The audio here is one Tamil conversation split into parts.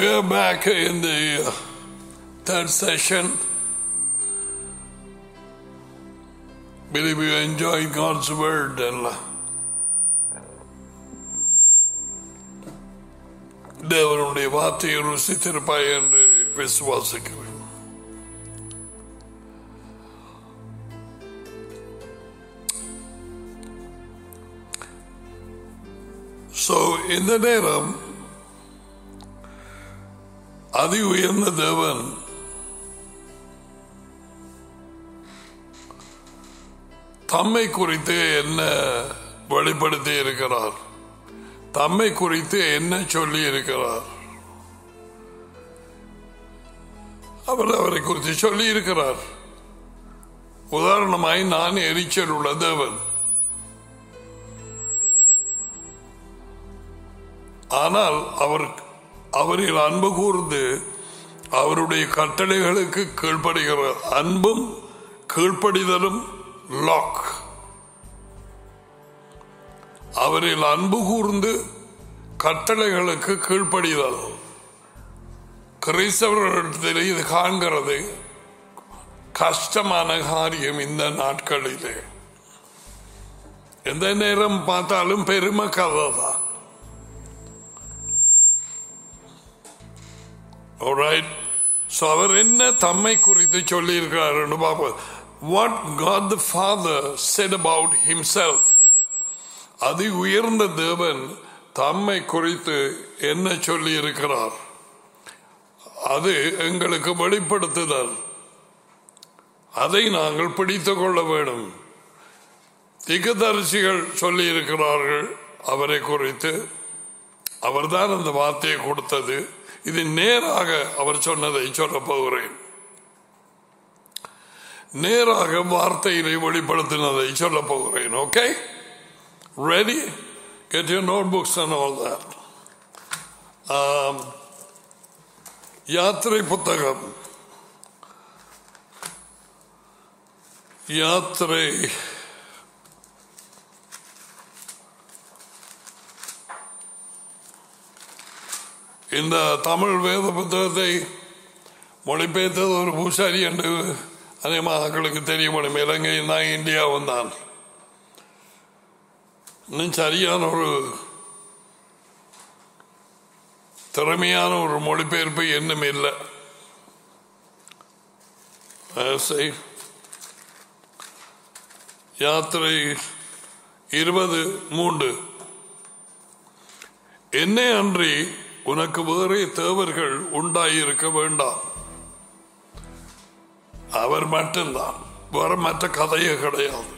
We're back in the uh, third session. Believe you enjoyed God's word and uh, தேவனுடைய வார்த்தையை ருசித்திருப்பாய் என்று விசுவாசிக்கிறேன் So, இந்த நேரம் அதி உயர்ந்த தேவன் தம்மை குறித்து என்ன வெளிப்படுத்தி இருக்கிறார் தம்மை குறித்து என்ன சொல்லி இருக்கிறார் அவர் அவரை குறித்து சொல்லி இருக்கிறார் உதாரணமாய் நான் எரிச்சல் உள்ள தேவன் ஆனால் அவர் அவரில் அன்பு கூர்ந்து அவருடைய கட்டளைகளுக்கு கீழ்ப்படுகிற அன்பும் கீழ்ப்படிதலும் லாக் அவரில் அன்பு கூர்ந்து கட்டளைகளுக்கு கீழ்ப்படிதல் கிறிஸ்தவர்களிடத்தில் இது காண்கிறது கஷ்டமான காரியம் இந்த நாட்களிலே எந்த நேரம் பார்த்தாலும் பெருமை கதை தான் Alright. So அவர் என்ன தம்மை குறித்து சொல்லி இருக்கிறார் பார்ப்போம் what God the father said about himself அதி உயர்ந்த தேவன் தம்மை குறித்து என்ன சொல்லி இருக்கிறார் அது எங்களுக்கு வெளிப்படுத்துதல் அதை நாங்கள் பிடித்துக் கொள்ள வேண்டும் திகதரிசிகள் சொல்லி இருக்கிறார்கள் அவரை குறித்து அவர்தான் அந்த வார்த்தையை கொடுத்தது இது நேராக அவர் சொன்னதை சொல்ல போகிறேன் நேராக வார்த்தையிலே வெளிப்படுத்தினதை சொல்ல போகிறேன் okay ready get your notebooks and all that யாத்திரை புத்தகம் யாத்திரை இந்த தமிழ் வேத புத்தகத்தை மொழிபெயர்த்தது ஒரு பூசாரி என்று அதே மக்களுக்கு தெரியும் இலங்கை தான் இந்தியாவும் தான் இன்னும் சரியான ஒரு திறமையான ஒரு மொழிபெயர்ப்பு இன்னும் இல்லை யாத்திரை இருபது மூன்று என்னை அன்றி உனக்கு வேறே தேவர்கள் உண்டாயிருக்க வேண்டாம் அவர் மட்டும்தான் வேற மற்ற கதையே கிடையாது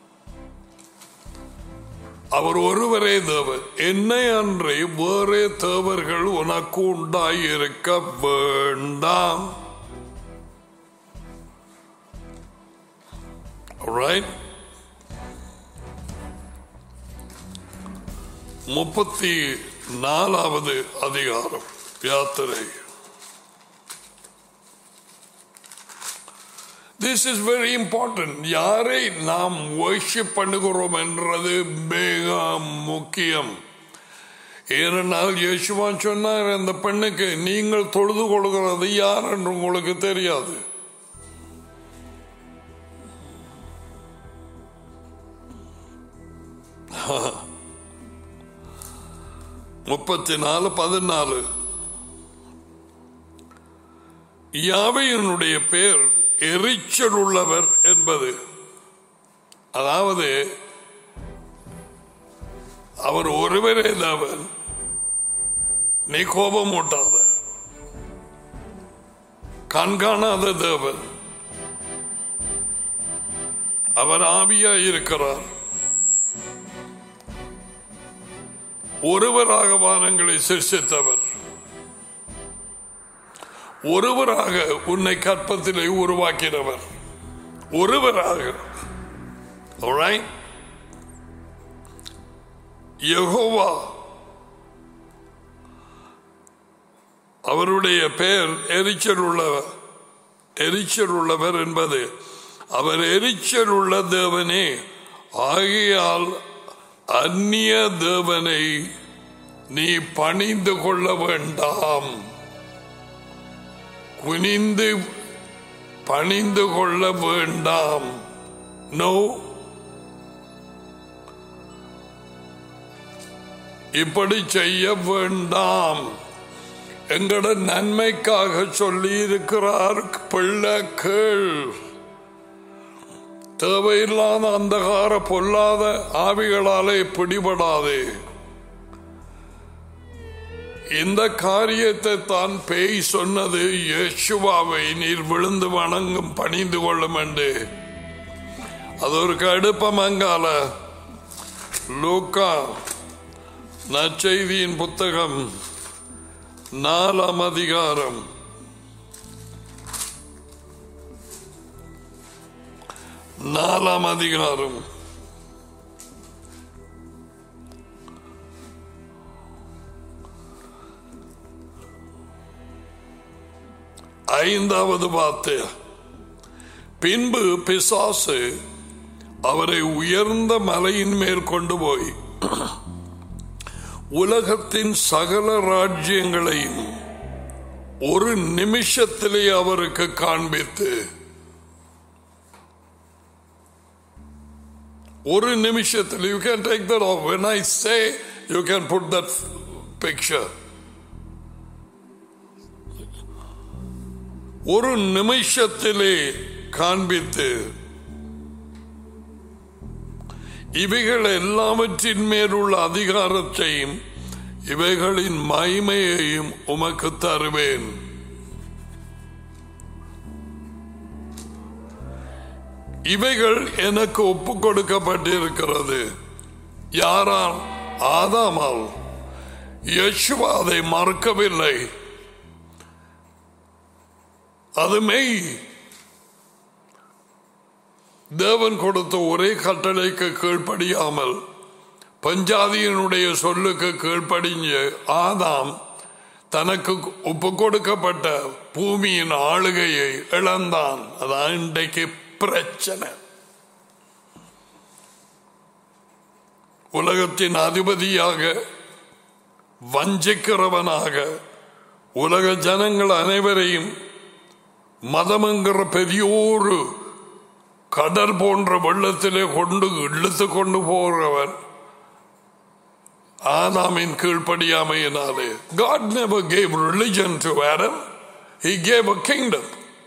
அவர் ஒருவரே தேவர் என்னை அன்றி வேறே தேவர்கள் உனக்கு உண்டாயிருக்க வேண்டாம் Right? முப்பத்தி நாலாவது அதிகாரம் யாத்திரை திஸ் இஸ் வெரி இம்பார்ட்டன்ட் யாரை நாம் வர்ஷிப் பண்ணுகிறோம் என்றது மிக முக்கியம் ஏனென்றால் யேசுவான் சொன்னார் அந்த பெண்ணுக்கு நீங்கள் தொழுது கொள்கிறது யார் என்று உங்களுக்கு தெரியாது முப்பத்தி நாலு பதினாலு யாவையினுடைய பேர் எரிச்சல் உள்ளவர் என்பது அதாவது அவர் ஒருவரே தேவன் நீ கோபம் ஊட்டாத கண்காணாத தேவன் அவர் ஆவியா இருக்கிறார் ஒருவராக வானங்களை சிருஷித்தவர் ஒருவராக உன்னை கற்பத்திலே உருவாக்கினவர் ஒருவராக யகோவா அவருடைய பெயர் எரிச்சல் உள்ளவர் எரிச்சல் உள்ளவர் என்பது அவர் எரிச்சல் உள்ள தேவனே ஆகையால் அந்நிய தேவனை நீ பணிந்து கொள்ள வேண்டாம் குனிந்து பணிந்து கொள்ள வேண்டாம் நோ இப்படி செய்ய வேண்டாம் எங்கட நன்மைக்காக சொல்லி இருக்கிறார் பிள்ளைகள் தேவையில்லாத அந்தகார பொல்லாத ஆவிகளாலே பிடிபடாதே இந்த காரியத்தை தான் பேய் சொன்னது யேசுவாவை நீர் விழுந்து வணங்கும் பணிந்து கொள்ளும் என்று அது ஒரு கடுப்பமங்கால லூக்கா நற்செய்தியின் புத்தகம் நாலாம் அதிகாரம் நாலாம் அதிகாரம் ஐந்தாவது வார்த்தை பின்பு பிசாசு அவரை உயர்ந்த மலையின் மேல் கொண்டு போய் உலகத்தின் சகல ராஜ்யங்களையும் ஒரு நிமிஷத்திலே அவருக்கு காண்பித்து ஒரு நிமிஷத்தில் you can take that off when I say you can put that picture ஒரு நிமிஷத்திலே காண்பித்து இவைகள் எல்லாவற்றின் மேலுள்ள அதிகாரத்தையும் இவைகளின் மகிமையையும் உமக்கு தருவேன் இவைகள் எனக்கு ஒப்பு கொடுக்கப்பட்டிருக்கிறது யாரால் ஆதாமால் யசுவா அதை மறக்கவில்லை அது மெய் தேவன் கொடுத்த ஒரே கட்டளைக்கு கீழ்ப்படியாமல் பஞ்சாதியினுடைய சொல்லுக்கு கீழ்ப்படிஞ்ச ஆதாம் தனக்கு ஒப்பு கொடுக்கப்பட்ட பூமியின் ஆளுகையை இழந்தான் அதான் இன்றைக்கு பிரச்சனை உலகத்தின் அதிபதியாக வஞ்சிக்கிறவனாக உலக ஜனங்கள் அனைவரையும் மதம் பெரியோரு கடல் போன்ற வெள்ளத்திலே கொண்டு இழுத்து கொண்டு போகிறவர் ஆதாமின் கீழ்ப்படியாமையினாலே God never gave religion to Adam. He gave a kingdom.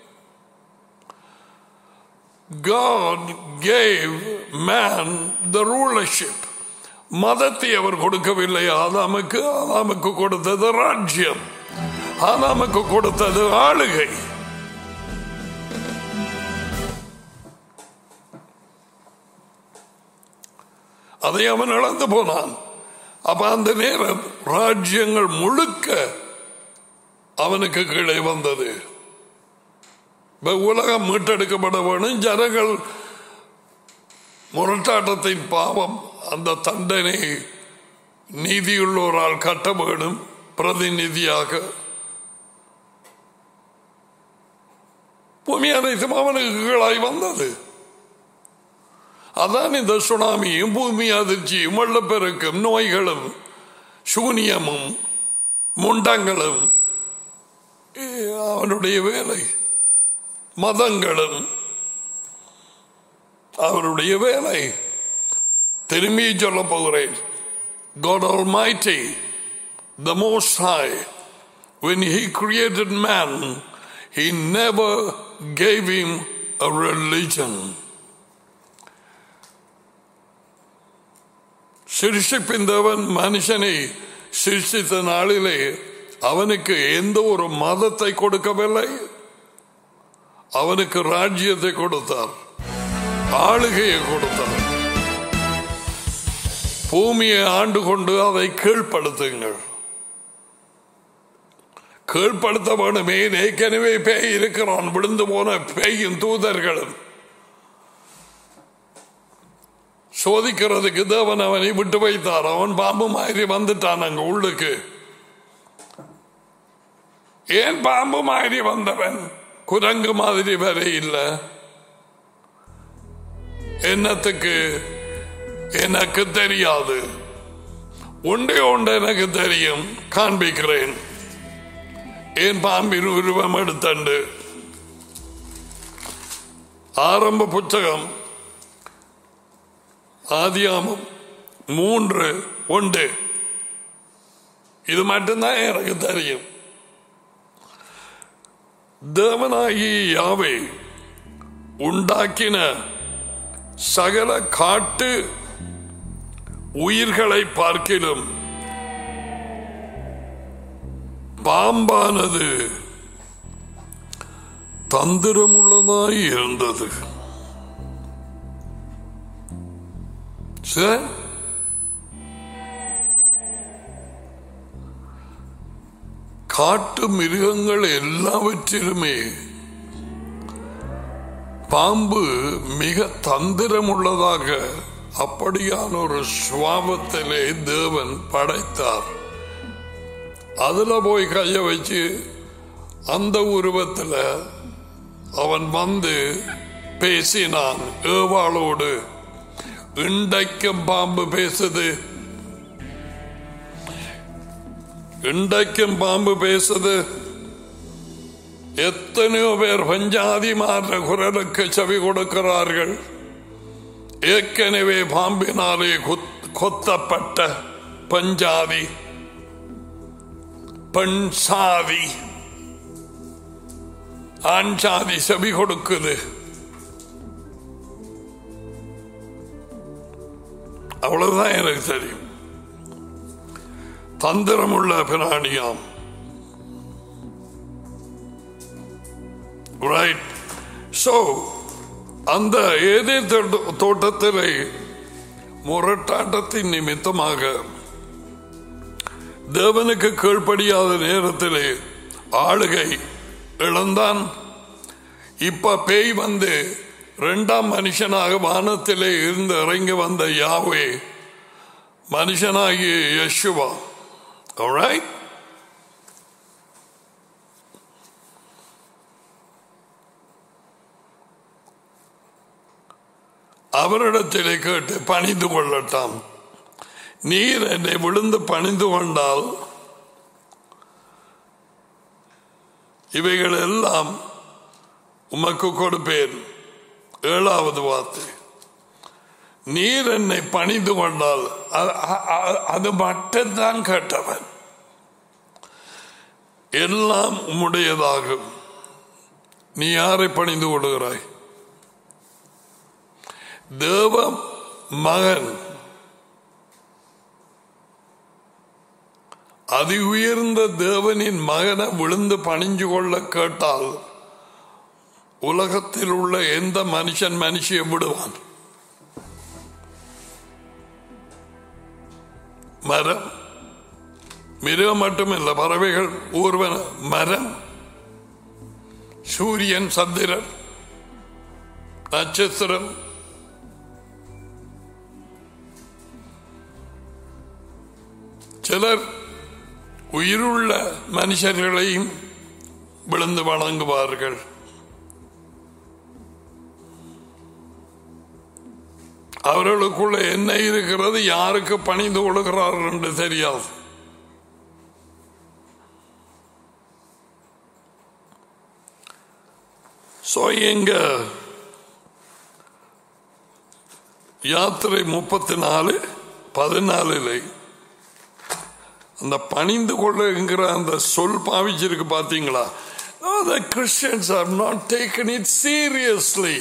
God gave man the rulership. மதத்தை அவர் கொடுக்கவில்லை ஆதாமுக்கு ஆதாமுக்கு கொடுத்தது ராஜ்யம் ஆதாமுக்கு கொடுத்தது ஆளுகை அதை அவன் இழந்து போனான் அப்ப அந்த நேரம் ராஜ்யங்கள் முழுக்க அவனுக்கு கீழே வந்தது இப்ப உலகம் மீட்டெடுக்கப்பட வேணும் ஜனங்கள் முரட்டாட்டத்தின் பாவம் அந்த தண்டனை நீதியுள்ளோரால் கட்ட வேணும் பிரதிநிதியாக பூமி அனைத்தும் அவனுக்கு கீழாய் வந்தது அதான் இந்த சுனாமியும் பூமி அதிர்ச்சியும் வெள்ளப்பெருக்கும் நோய்களும் சூனியமும் முண்டங்களும் அவனுடைய வேலை மதங்களும் அவருடைய வேலை திரும்பி சொல்ல போகிறேன் God Almighty, the Most High, when He created man, He never gave him a religion. சிருஷிப்பின் தேவன் மனுஷனை சிருஷித்த நாளிலே அவனுக்கு எந்த ஒரு மதத்தை கொடுக்கவில்லை அவனுக்கு ராஜ்யத்தை கொடுத்தார் ஆளுகையை கொடுத்தார் பூமியை ஆண்டு கொண்டு அதை கீழ்ப்படுத்துங்கள் கீழ்ப்படுத்த வேண்டுமே ஏற்கனவே பேய் இருக்கிறான் விழுந்து போன பேயும் தூதர்களும் சோதிக்கிறதுக்கு தேவன் அவனை விட்டு வைத்தார் அவன் பாம்பு மாதிரி வந்துட்டான் அங்க உள்ளுக்கு ஏன் பாம்பு மாதிரி வந்தவன் குரங்கு மாதிரி வர இல்லை என்னத்துக்கு எனக்கு தெரியாது ஒன்றே ஒன்று எனக்கு தெரியும் காண்பிக்கிறேன் ஏன் பாம்பின் உருவம் எடுத்தண்டு ஆரம்ப புத்தகம் ஆதியாமம் மூன்று ஒன்று இது மட்டும்தான் எனக்கு தெரியும் தேவனாகி யாவை உண்டாக்கின சகல காட்டு உயிர்களை பார்க்கிலும் பாம்பானது தந்திரமுள்ளதாய் இருந்தது சரி காட்டு மிருகங்கள் எல்லாவற்றிலுமே பாம்பு மிக தந்திரமுள்ளதாக அப்படியான ஒரு சுவாபத்திலே தேவன் படைத்தார் அதுல போய் கைய வச்சு அந்த உருவத்தில் அவன் வந்து பேசினான் ஏவாளோடு இண்டைக்கும் பாம்பு பேசுது இண்டைக்கும் பாம்பு பேசுது எத்தனையோ பேர் பஞ்சாதி மாற குரலுக்கு செவி கொடுக்கிறார்கள் ஏற்கனவே பாம்பினாலே கொத்- கொத்தப்பட்ட பஞ்சாதி பெண் சாதி ஆண் சாதி செவி கொடுக்குது அவ்வளவுதான் எனக்கு தெரியும் தந்திரமுள்ள பிராணியாம் ரைட் சோ அந்த ஏதே தோட்டத்திலே முரட்டாட்டத்தின் நிமித்தமாக தேவனுக்கு கீழ்ப்படியாத நேரத்திலே ஆளுகை இழந்தான் இப்ப பேய் வந்து இரண்டாம் மனுஷனாக வானத்திலே இருந்து இறங்கி வந்த யாவே மனுஷனாகிய யசுவா alright அவரிடத்திலே கேட்டு பணிந்து கொள்ளட்டாம் நீர் என்னை விழுந்து பணிந்து கொண்டால் இவைகள் எல்லாம் உமக்கு கொடுப்பேன் ஏழாவது வார்த்தை நீர் என்னை பணிந்து கொண்டால் அ- அ- அ- அது மட்டும்தான் கேட்டவன் எல்லாம் உம்முடையதாகும் நீ யாரை பணிந்து கொள்கிறாய் தேவ மகன் அதி உயர்ந்த தேவனின் மகனை விழுந்து பணிஞ்சு கொள்ள கேட்டால் உலகத்தில் உள்ள எந்த மனுஷன் மனுஷியை விடுவான் மரம் மிருகம் மட்டுமில்ல பறவைகள் ஊர்வன மரம் சூரியன் சந்திரன் நட்சத்திரம் சிலர் உயிருள்ள மனுஷர்களையும் விழுந்து வணங்குவார்கள் அவர்களுக்குள்ள என்ன இருக்கிறது யாருக்கு பணிந்து கொடுக்கிறார்கள் என்று தெரியாது சோ எங்க யாத்திரை முப்பத்தி நாலு பதினாலில் அந்த பணிந்து கொள்ளுங்கிற அந்த சொல் பாவிச்சிருக்கு பாத்தீங்களா the Christians have not taken it seriously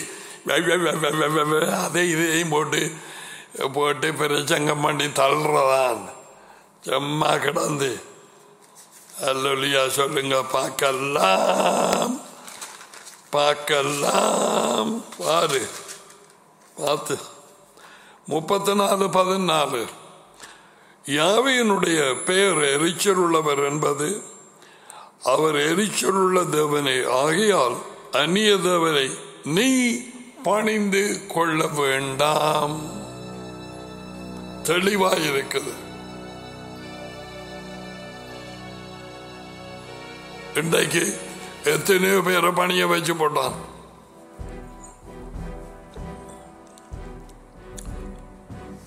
அதை இதையும் போட்டு போட்டு பிரச்சங்கம் பண்ணி தள்ளுறதான் சும்மா கிடந்து அல்லொலியா சொல்லுங்க பார்க்கலாம் பார்க்கலாம் பாரு பார்த்து முப்பத்தி நாலு பதினாலு யாவையினுடைய பெயர் எரிச்சல் உள்ளவர் என்பது அவர் எரிச்சல் உள்ள தேவனை ஆகையால் அந்நிய தேவனை நீ பணிந்து கொள்ள வேண்டாம் தெளிவாயிருக்குது இன்றைக்கு எத்தனையோ பேரை பணிய வச்சு போட்டான்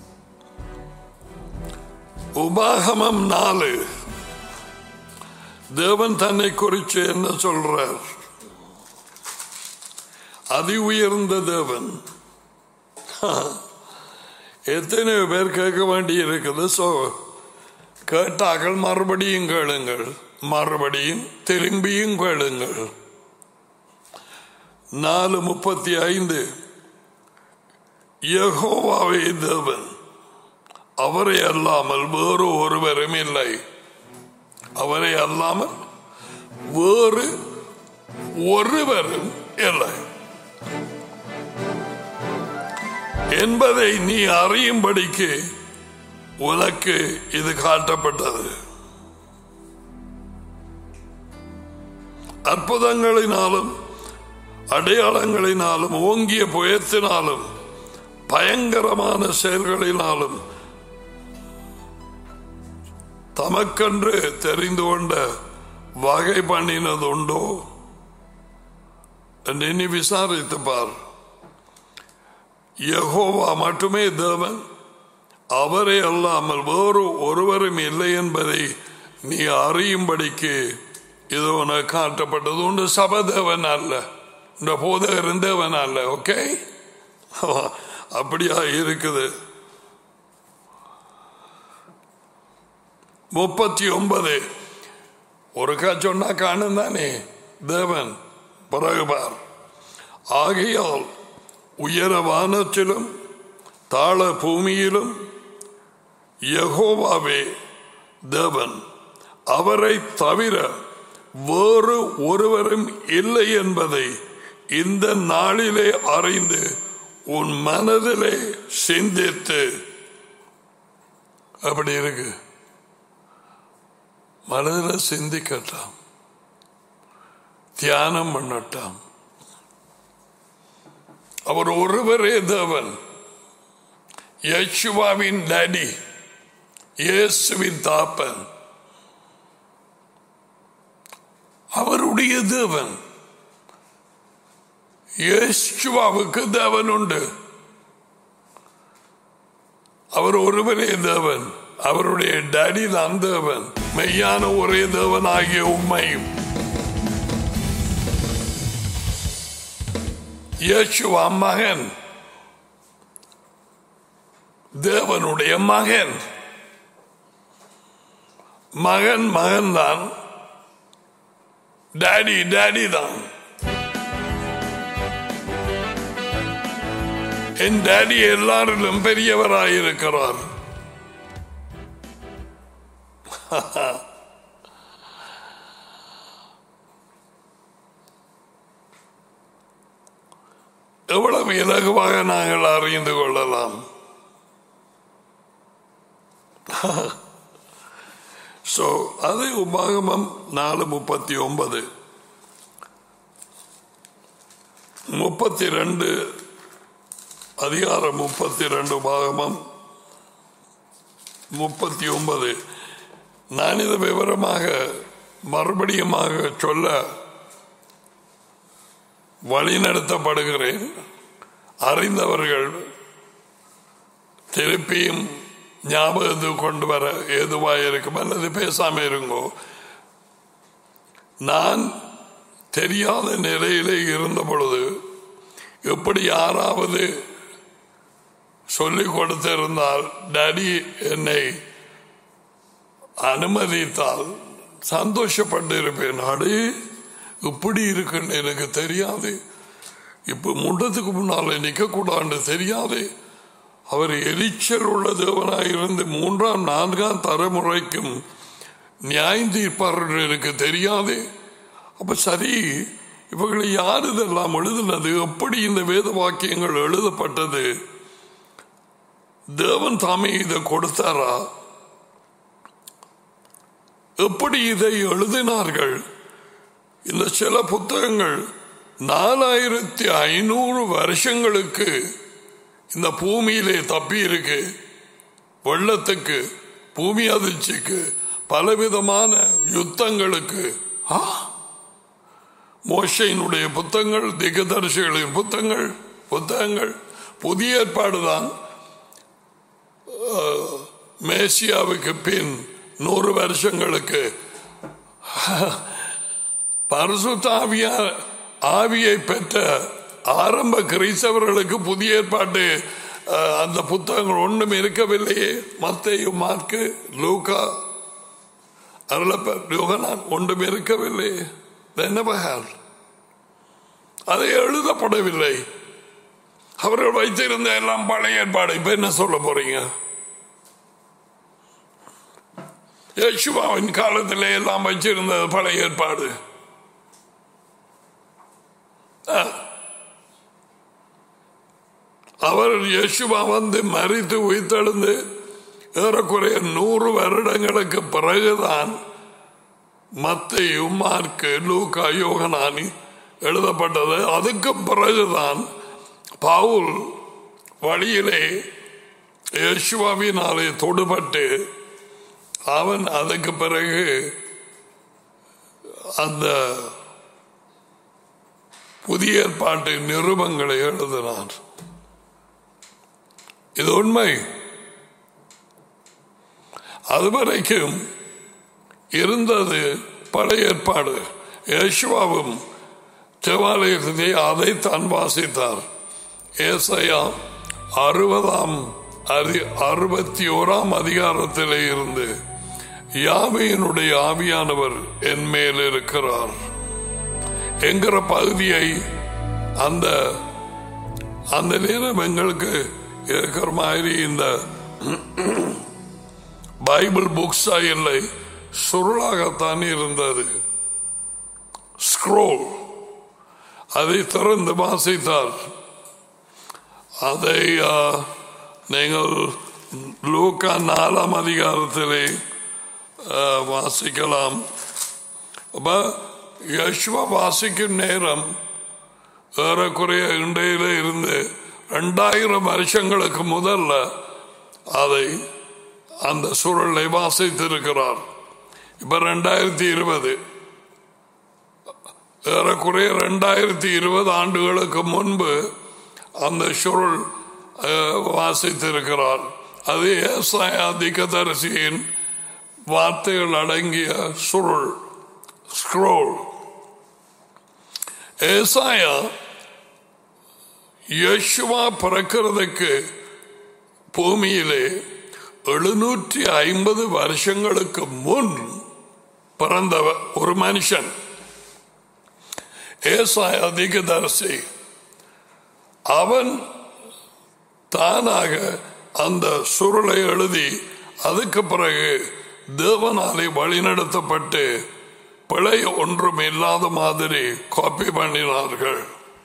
உபாகமம் நாலு தேவன் தன்னை குறித்து என்ன சொல்றார் அதி உயர்ந்த தேவன் எத்தனை பேர் கேட்க வேண்டி இருக்குது சோ கேட்டார்கள் மறுபடியும் கேளுங்கள் மறுபடியும் திரும்பியும் கேளுங்கள் நாலு முப்பத்தி ஐந்து யகோவாவே தேவன் அவரை அல்லாமல் வேறு ஒருவரும் இல்லை அவரை அல்லாமல் வேறு ஒருவரும் இல்லை என்பதை நீ அறியும்படிக்கு உனக்கு இது காட்டப்பட்டது அற்புதங்களினாலும் அடையாளங்களினாலும் ஓங்கிய புயத்தினாலும் பயங்கரமான செயல்களினாலும் தமக்கென்று தெரிந்து கொண்ட வகை பண்ணினது உண்டோ என்று இனி விசாரித்து பார் யகோவா மட்டுமே தேவன் அவரை அல்லாமல் வேறு ஒருவரும் இல்லை என்பதை நீ அறியும்படிக்கு இது உனக்கு காட்டப்பட்டது உண்டு சபதேவன் அல்ல இந்த போதகரும் தேவன் அல்ல ஓகே அப்படியா இருக்குது முப்பத்தி ஒன்பது ஒருக்கா சொன்னா காணும் தானே தேவன் பிறகு பார் ஆகையால் உயர வானத்திலும் தாழ பூமியிலும் யகோவாவே தேவன் அவரை தவிர வேறு ஒருவரும் இல்லை என்பதை இந்த நாளிலே அறிந்து உன் மனதிலே சிந்தித்து அப்படி இருக்கு மனதில் சிந்திக்கட்டாம் தியானம் பண்ணட்டாம் அவர் ஒருவரே தேவன் யேசுவாவின் டாடி இயேசுவின் தாப்பன் அவருடைய தேவன் யேசுவாவுக்கு தேவன் உண்டு அவர் ஒருவரே தேவன் அவருடைய டாடி தான் தேவன் மெய்யான ஒரே தேவன் ஆகிய உண்மையும் இயேசுவா மகன் தேவனுடைய மகன் மகன் மகன் தான் டாடி டாடி தான் என் டாடி எல்லாரிலும் பெரியவராயிருக்கிறார் எவ்வளவு இலகுவாக நாங்கள் அறிந்து கொள்ளலாம் ஸோ அது உபாகமம் நாலு முப்பத்தி ஒன்பது முப்பத்தி ரெண்டு அதிகாரம் முப்பத்தி ரெண்டு பாகமம் முப்பத்தி ஒன்பது நான் இது விவரமாக மறுபடியுமாக சொல்ல வழிநடத்தப்படுகிறேன் அறிந்தவர்கள் திருப்பியும் ஞாபகத்துக்கு கொண்டு வர ஏதுவாக இருக்கும் அல்லது பேசாம இருங்கோ நான் தெரியாத நிலையிலே இருந்த பொழுது எப்படி யாராவது சொல்லிக் கொடுத்திருந்தால் டாடி என்னை அனுமதித்தால் சந்தோஷப்பட்டு இருப்பேன் அடே இப்படி இருக்குன்னு எனக்கு தெரியாது இப்ப முண்டத்துக்கு முன்னால நிக்க கூடாது தெரியாது அவர் எரிச்சல் உள்ள தேவனாய் இருந்து மூன்றாம் நான்காம் தலைமுறைக்கும் நியாயம் தீர்ப்பார் எனக்கு தெரியாது அப்ப சரி இவர்களை யார் இதெல்லாம் எழுதினது எப்படி இந்த வேத வாக்கியங்கள் எழுதப்பட்டது தேவன் தாமே இதை கொடுத்தாரா எப்படி இதை எழுதினார்கள் இந்த சில புத்தகங்கள் நாலாயிரத்தி ஐநூறு வருஷங்களுக்கு இந்த பூமியிலே தப்பி இருக்கு வெள்ளத்துக்கு பூமி அதிர்ச்சிக்கு பலவிதமான யுத்தங்களுக்கு ஆ மோஷையினுடைய புத்தகங்கள் திகதர்சிகளின் புத்தகங்கள் புத்தகங்கள் புதிய ஏற்பாடுதான் மேசியாவுக்கு பின் நூறு வருஷங்களுக்கு பரிசுத்த ஆவியா ஆவியை பெற்ற ஆரம்ப கிறிஸ்தவர்களுக்கு புதிய ஏற்பாட்டு அஹ், அந்த புத்தகங்கள் ஒன்றும் இருக்கவில்லையே மத்தேயு மார்க்கு லூகா அருளப்பர் யோகனான் ஒன்றும் இருக்கவில்லை என்னபகார் அது எழுதப்படவில்லை அவர்கள் வைத்திருந்த எல்லாம் பழைய ஏற்பாடு இப்ப என்ன சொல்ல போறீங்க யேசுவாவின் காலத்திலே எல்லாம் வச்சிருந்தது பழைய ஏற்பாடு ஆ. அவர் யேசுவா வந்து மறித்து உயிர்த்தெழுந்து ஏறக்குறைய நூறு வருடங்களுக்கு பிறகுதான் மத்தையு மார்க்கு லூக்கா யோகனானி எழுதப்பட்டது அதுக்கு பிறகுதான் பவுல் வழியிலே யேசுவாவினாலே தொடுபட்டு அவன் அதுக்கு பிறகு அந்த புதிய ஏற்பாட்டு நிருபங்களை எழுதினார் இது உண்மை அதுவரைக்கும் இருந்தது பழைய ஏற்பாடு யேசுவாவும் தேவாலயத்திலே அதை தான் வாசித்தார் ஏசையா அறுபதாம் அதி- அறுபத்தி ஓராம் அதிகாரத்திலே இருந்து யாவையினுடைய ஆவியானவர் என் மேல் இருக்கிறார் என்கிற பகுதியை அந்த அந்த நேரம் எங்களுக்கு இருக்கிற மாதிரி இந்த பைபிள் புக்ஸா இல்லை சுருளாகத்தான் இருந்தது ஸ்க்ரோல் அதை திறந்து வாசித்தார் அதை ஆ, நீங்கள் லூக்கா நாலாம் அதிகாரத்திலே ஆ, வாசிக்கலாம் அப்ப யஷ்வா வாசிக்கும் நேரம் ஏறக்குறைய இண்டையில இருந்து ரெண்டாயிரம் வருஷங்களுக்கு முதல்ல அதை அந்த சூழலை வாசித்திருக்கிறார் இப்ப ரெண்டாயிரத்தி இருபது ஏறக்குறைய ரெண்டாயிரத்தி இருபது ஆண்டுகளுக்கு முன்பு அந்த சுருள் அஹ், வாசித்திருக்கிறார் அது ஏசாயா திகதரிசியின் வார்த்தைகள் அடங்கிய சுருள் ஸ்க்ரோல் ஏசாயா யேசுவா பிறக்கிறதுக்கு பூமியிலே எழுநூற்றி ஐம்பது வருஷங்களுக்கு முன் பிறந்தவ ஒரு மனுஷன் ஏசாய அதிகதரிசி அவன் தானாக அந்த சுருளை எழுதி அதுக்கு பிறகு தேவனாலே வழிநடத்தப்பட்டு பிழை ஒன்றும் இல்லாத மாதிரி காப்பி பண்ணினார்கள்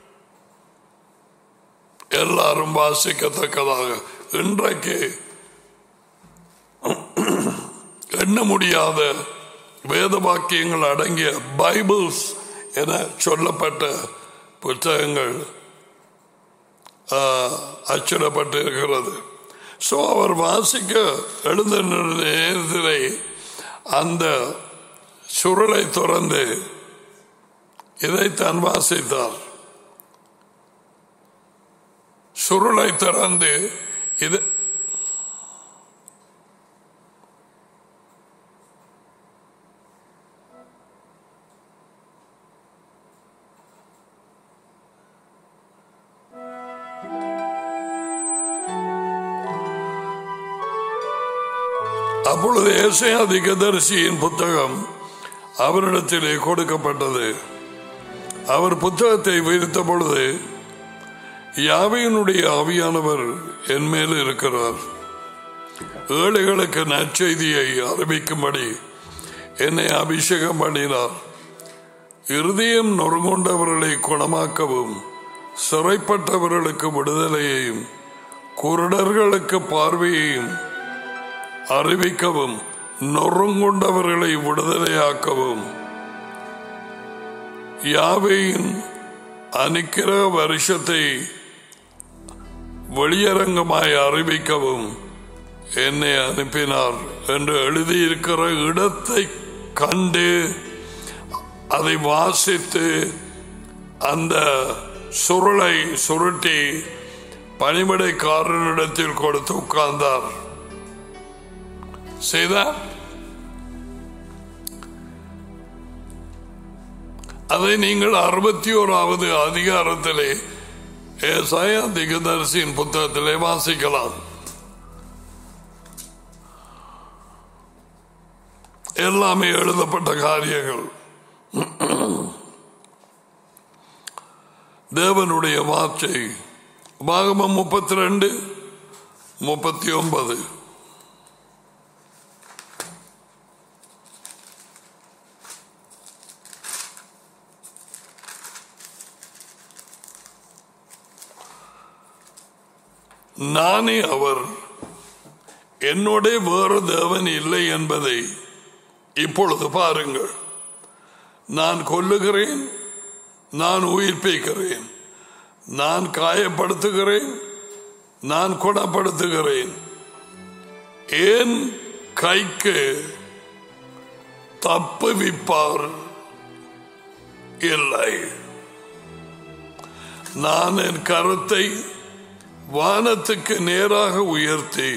எல்லாரும் வாசிக்கத்தக்கதாக இன்றைக்கு எண்ண முடியாத வேத வாக்கியங்கள் அடங்கிய பைபிள்ஸ் என சொல்லப்பட்ட புத்தகங்கள் ஆஹ், அச்சிடப்பட்டிருக்கிறது ஸோ அவர் வாசிக்க எழுந்த நேரத்திலே அந்த சுருளை துறந்து இதைத்தான் வாசித்தார் சுருளை திறந்து இது அப்பொழுது ஏசையா திகதரிசியின் புத்தகம் அவரிடத்திலே கொடுக்கப்பட்டது அவர் புத்தகத்தை விரித்த பொழுது யாவையினுடைய ஆவியானவர் என் மேல் இருக்கிறார் ஏழைகளுக்கு நற்செய்தியை அறிவிக்கும்படி என்னை அபிஷேகம் பண்ணினார் இருதயம் நொறுங்கொண்டவர்களை குணமாக்கவும் சிறைப்பட்டவர்களுக்கு விடுதலையையும் குருடர்களுக்கு பார்வையையும் அறிவிக்கவும் நொறுங்குண்டவர்களை விடுதலையாக்கவும் யாவையின் அனுக்கிற வருஷத்தை வெளியரங்கமாய் அறிவிக்கவும் என்னை அனுப்பினார் என்று எழுதியிருக்கிற இடத்தை கண்டு அதை வாசித்து அந்த சுருளை சுருட்டி பணிமடைக்காரனிடத்தில் கொடுத்து உட்கார்ந்தார் செய்தார் அதை நீங்கள் அறுபத்தி ஓராவது அதிகாரத்திலே ஏசாயா திகதரிசியின் புத்தகத்திலே வாசிக்கலாம் எல்லாமே எழுதப்பட்ட காரியங்கள் தேவனுடைய வார்த்தை பாகமம் முப்பத்தி ரெண்டு முப்பத்தி ஒன்பது நானே அவர் என்னோட வேறு தேவன் இல்லை என்பதை இப்பொழுது பாருங்கள் நான் கொல்லுகிறேன் நான் உயிர்ப்பிக்கிறேன் நான் காயப்படுத்துகிறேன் நான் குணப்படுத்துகிறேன் ஏன் கைக்கு தப்புவிப்பார் இல்லை நான் என் கருத்தை வானத்துக்கு நேராக உயர்த்தி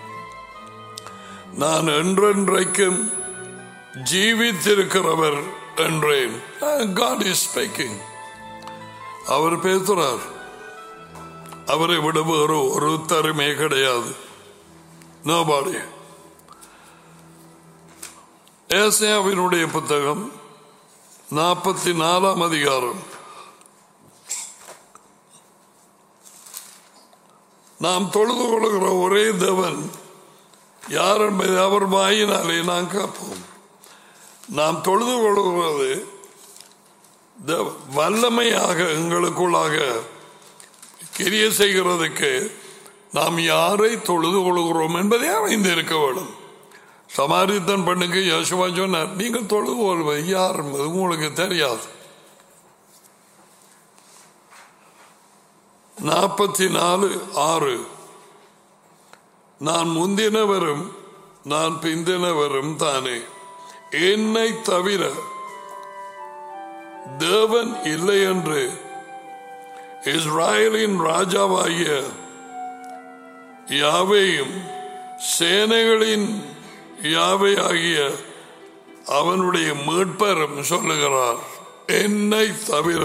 நான் என்றென்றைக்கும் ஜீவித்திருக்கிறவர் என்றேன் காட் இஸ் ஸ்பீக்கிங் அவர் பேசுறார் அவரை விட வேறு ஒரு தருமே கிடையாது நோபாடி ஏசியாவினுடைய புத்தகம் நாற்பத்தி நாலாம் அதிகாரம் நாம் தொழுது கொள்கிற ஒரே தேவன் யார் என்பதை அவர் வாயினாலே நாம் காப்போம் நாம் தொழுது கொள்கிறது தேவ- வல்லமையாக எங்களுக்குள்ளாக கிரிய செய்கிறதுக்கு நாம் யாரை தொழுது கொள்கிறோம் என்பதை அறிந்து இருக்க வேண்டும் சமாரித்தன் பெண்ணுக்கு யோசுவா சொன்னார் நீங்கள் தொழுது கொள்வது யார் என்பது உங்களுக்கு தெரியாது நாற்பத்தி நாலு ஆறு நான் முந்தினவரும் நான் பிந்தினவரும் தானே என்னை தவிர தேவன் இல்லை என்று இஸ்ராயலின் ராஜாவாகிய யாவையும் சேனைகளின் யாவை ஆகிய அவனுடைய மீட்பரும் சொல்லுகிறார் என்னை தவிர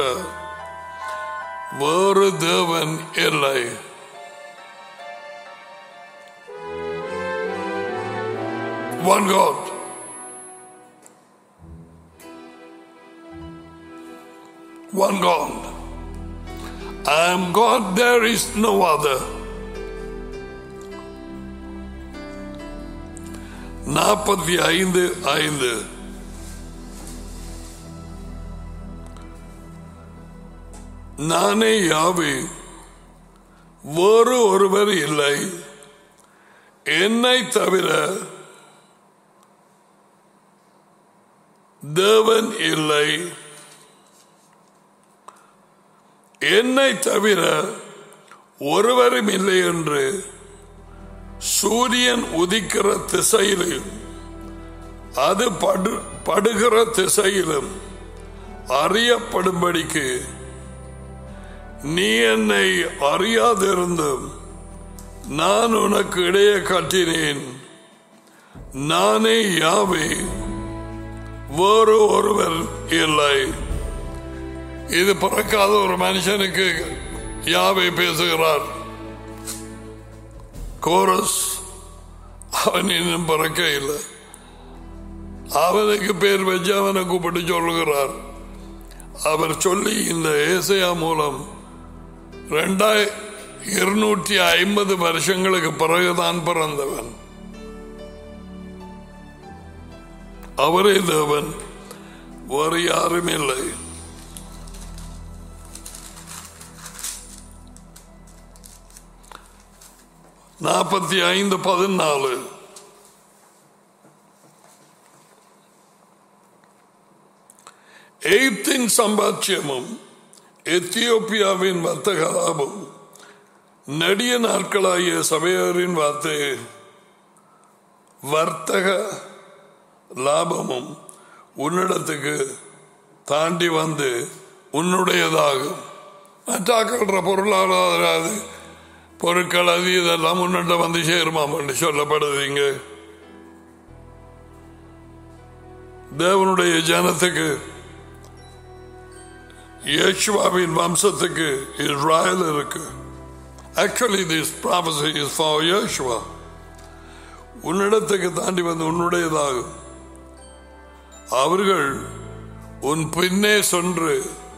வேறு தேவன் இல்லை One God. One God. I am God, there is no other. நாற்பத்தி ஐந்து ஐந்து நானே யாவே வேறு ஒருவர் இல்லை என்னை தவிர தேவன் இல்லை என்னை தவிர ஒருவரும் இல்லை என்று சூரியன் உதிக்கிற திசையிலும் அது படு படுகிற திசையிலும் அறியப்படும்படிக்கு நீ என்னை அறியாதிருந்தும் நான் உனக்கு இடையே காட்டினேன் நானே யாவே வேறு ஒருவர் இல்லை இது பிறக்காத ஒரு மனுஷனுக்கு யாவை பேசுகிறார் கோரஸ் அவன் இன்னும் பிறக்க இல்லை அவனுக்கு பேர் வச்சு அவனை கூப்பிட்டு சொல்லுகிறார் அவர் சொல்லி இந்த ஏசையா மூலம் ரெண்டாய் இருநூற்றி ஐம்பது வருஷங்களுக்கு பிறகுதான் பிறந்தவன் அவரே தேவன் வேறு யாரும் இல்லை நாற்பத்தி ஐந்து பதினாலு எய்ப்தின் சம்பாட்சியமும் எத்தியோப்பியாவின் வர்த்தக லாபம் நெடிய நாட்களாகிய சபையாரின் வார்த்தை வர்த்தக லாபமும் உன்னிடத்துக்கு தாண்டி வந்து உன்னுடையதாகும் மற்றாக்கள்ற பொருளாதார அது பொருட்கள் அது இதெல்லாம் முன்னிட்ட வந்து சேருமாம் என்று சொல்லப்படுதுங்க தேவனுடைய ஜனத்துக்கு இயேசுவாவின் வம்சத்துக்கு இஸ்ராயல் இருக்கு actually this prophecy is for இயேசுவா உன்னிடத்துக்கு தாண்டி வந்து உன்னுடையதாகும் அவர்கள் உன் பின்னே சென்று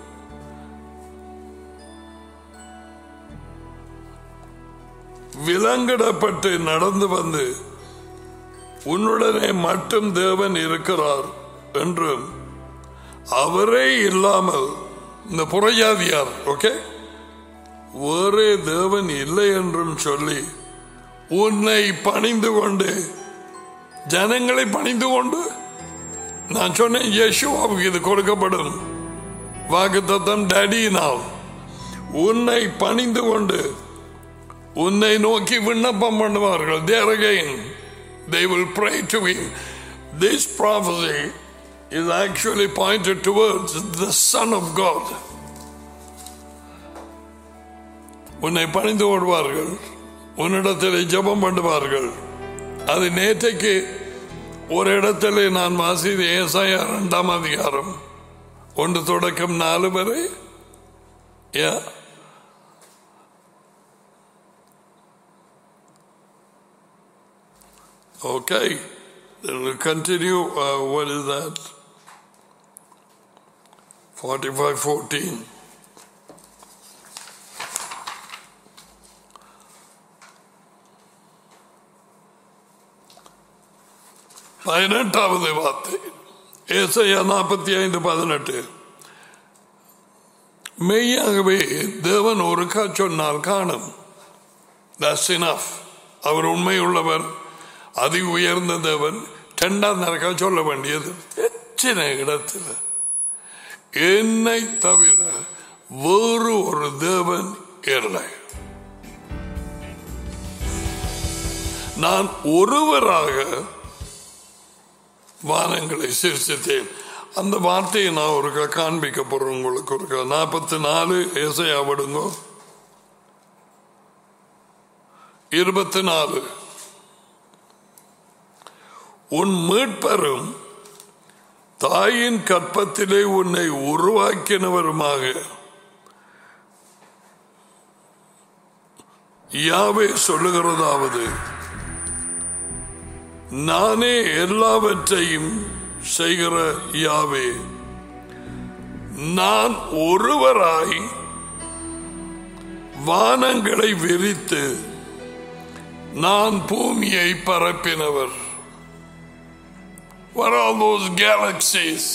விலங்கிடப்பட்டு நடந்து வந்து உன்னுடனே மட்டும் தேவன் இருக்கிறார் என்றும் அவரே இல்லாமல் இந்த புறஜாதியார் ஓகே ஒரே தேவன் இல்லை என்றும் சொல்லி உன்னை பணிந்து கொண்டு ஜனங்களை பணிந்து கொண்டு நான் சொன்னேன் யேசுவாவுக்கு இது கொடுக்கப்படும் வாக்கு தத்தம் டேடி நான் உன்னை பணிந்து கொண்டு உன்னை நோக்கி விண்ணப்பம் பண்ணுவார்கள் there again they will pray to him this prophecy is actually pointed towards the son of god உன்னை பணிந்து கொள்வார்கள் உன்னிடத்தில் ஜெபம் பண்ணுவார்கள் அது நேற்றைக்கு ஒரு இடத்துல நான் வாசிது ஏசாயா இரண்டாம் அதிகாரம் ஒன்று தொடக்கம் நாலு வரை Yeah. Okay, then we'll continue. Uh, what is that? 4514. பதினெட்டாவது வார்த்தை ஏசையா நாற்பத்தி ஐந்து பதினெட்டு மெய்யாகவே தேவன் ஒருக்கா சொன்னால் காணும் That's enough. அவர் உண்மை உள்ளவர் அதி உயர்ந்த தேவன் இரண்டாம் நரக்கா சொல்ல வேண்டியது எத்தனை இடத்துல என்னை தவிர வேறு ஒரு தேவன் இல்லை நான் ஒருவராக வானங்களை சிரிச்சித்தேன் அந்த வார்த்தையை நான் ஒரு காண்பிக்க போறேன் உங்களுக்கு ஒரு நாற்பத்தி நாலு ஏசையா விடுங்கோ இருபத்தி நாலு உன் மீட்பரும் தாயின் கற்பத்திலே உன்னை உருவாக்கினவருமாக யாவே சொல்லுகிறதாவது நானே எல்லாவற்றையும் செய்கிற யாவே நான் ஒருவராய் வானங்களை விரித்து நான் பூமியை பரப்பினவர் What are all those galaxies?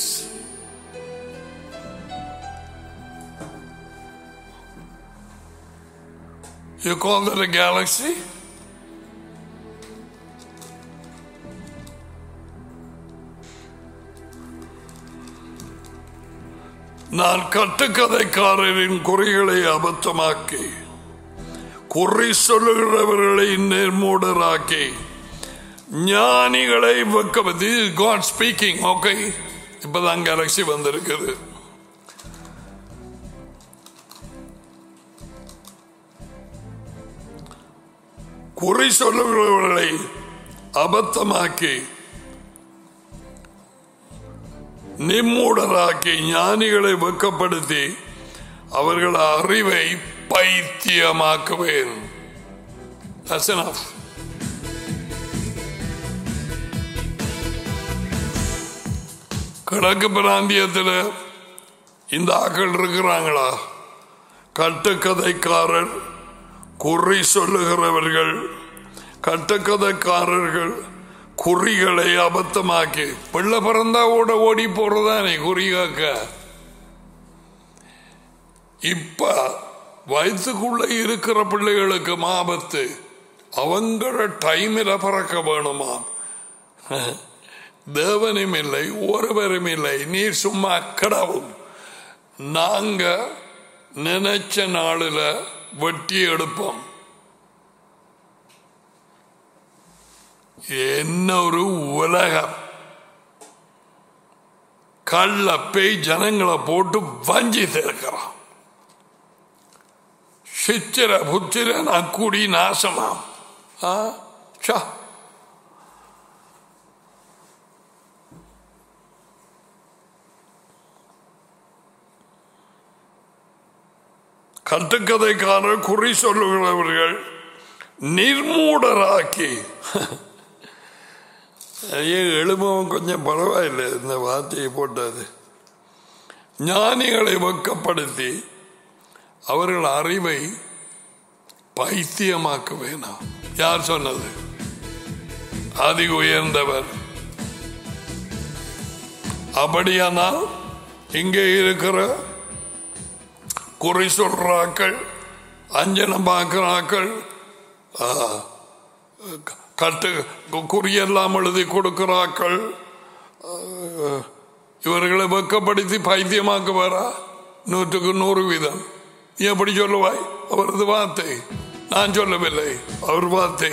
You call that a galaxy? நான் கட்டுக்கதைக்காரரின் குறிகளை அபத்தமாக்கி குறி சொல்லுகிறவர்களை நேர்மூடராக்கி ஞானிகளை வெக்க காட் ஸ்பீக்கிங் ஓகே இப்பதான் கேலக்சி வந்திருக்குது குறி சொல்லுகிறவர்களை அபத்தமாக்கி நிம்மூடராக்கி ஞானிகளை வெக்கப்படுத்தி அவர்கள் அறிவை பைத்தியமாக்குவேன் That's enough. கிழக்கு பிராந்தியத்தில் இந்த ஆக்கள் இருக்கிறாங்களா கட்டுக்கதைக்காரர் குறி சொல்லுகிறவர்கள் கட்டுக்கதைக்காரர்கள் குறிகளை அபத்தமாக்கி பிள்ளை பிறந்தா ஓட ஓடி போறதானே குறி காக்க இப்ப வயசுக்குள்ள இருக்கிற பிள்ளைகளுக்கு ஆபத்து அவங்கள டைமில் பறக்க வேணுமாம் தேவனும் இல்லை ஒருவரும் இல்லை நீர் சும்மா கடவுள் நாங்க நினைச்ச நாளில் வெட்டி எடுப்போம் என்ன ஒரு உலகம் கள்ள பேய் ஜனங்களை போட்டு வஞ்சி சேர்க்கிறான் சித்திர புத்திர நக்குடி நாசமாம் ஆ சா கட்டுக்கதைக்காரர் குறி சொல்லுகிறவர்கள் நிர்மூடராக்கி ஏன் எழுபவன் கொஞ்சம் பரவாயில்லை இந்த வார்த்தையை போட்டது ஞானிகளை வெக்கப்படுத்தி அவர்கள் அறிவை பைத்தியமாக்க வேணாம் யார் சொன்னது அதிக உயர்ந்தவர் அப்படியானால் இங்கே இருக்கிற குறை சொல்றாக்கள் அஞ்சனம் பார்க்கிறாக்கள் ஆ, கட்டு குறியெல்லாம் எழுதி கொடுக்கிறாக்கள் ஆ, இவர்களை வெக்கப்படுத்தி பைத்தியமாக்குவாரா நூற்றுக்கு நூறு வீதம் நீ எப்படி சொல்லுவாய் அவரது வார்த்தை நான் சொல்லவில்லை அவர் வார்த்தை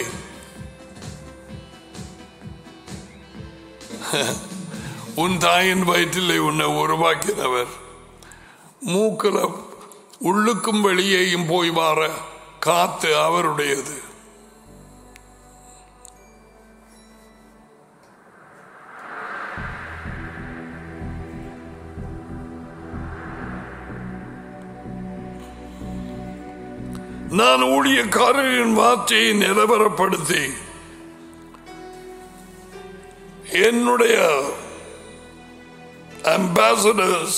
உன் தாயின் வயிற்றிலே உன்னை உருவாக்கினவர் மூக்கில் உள்ளுக்கும் வெளியேயும் போய் வார காத்து அவருடையது நான் ஊழியக்காரரின் வார்த்தையை நிலவரப்படுத்தி என்னுடைய அம்பாசடர்ஸ்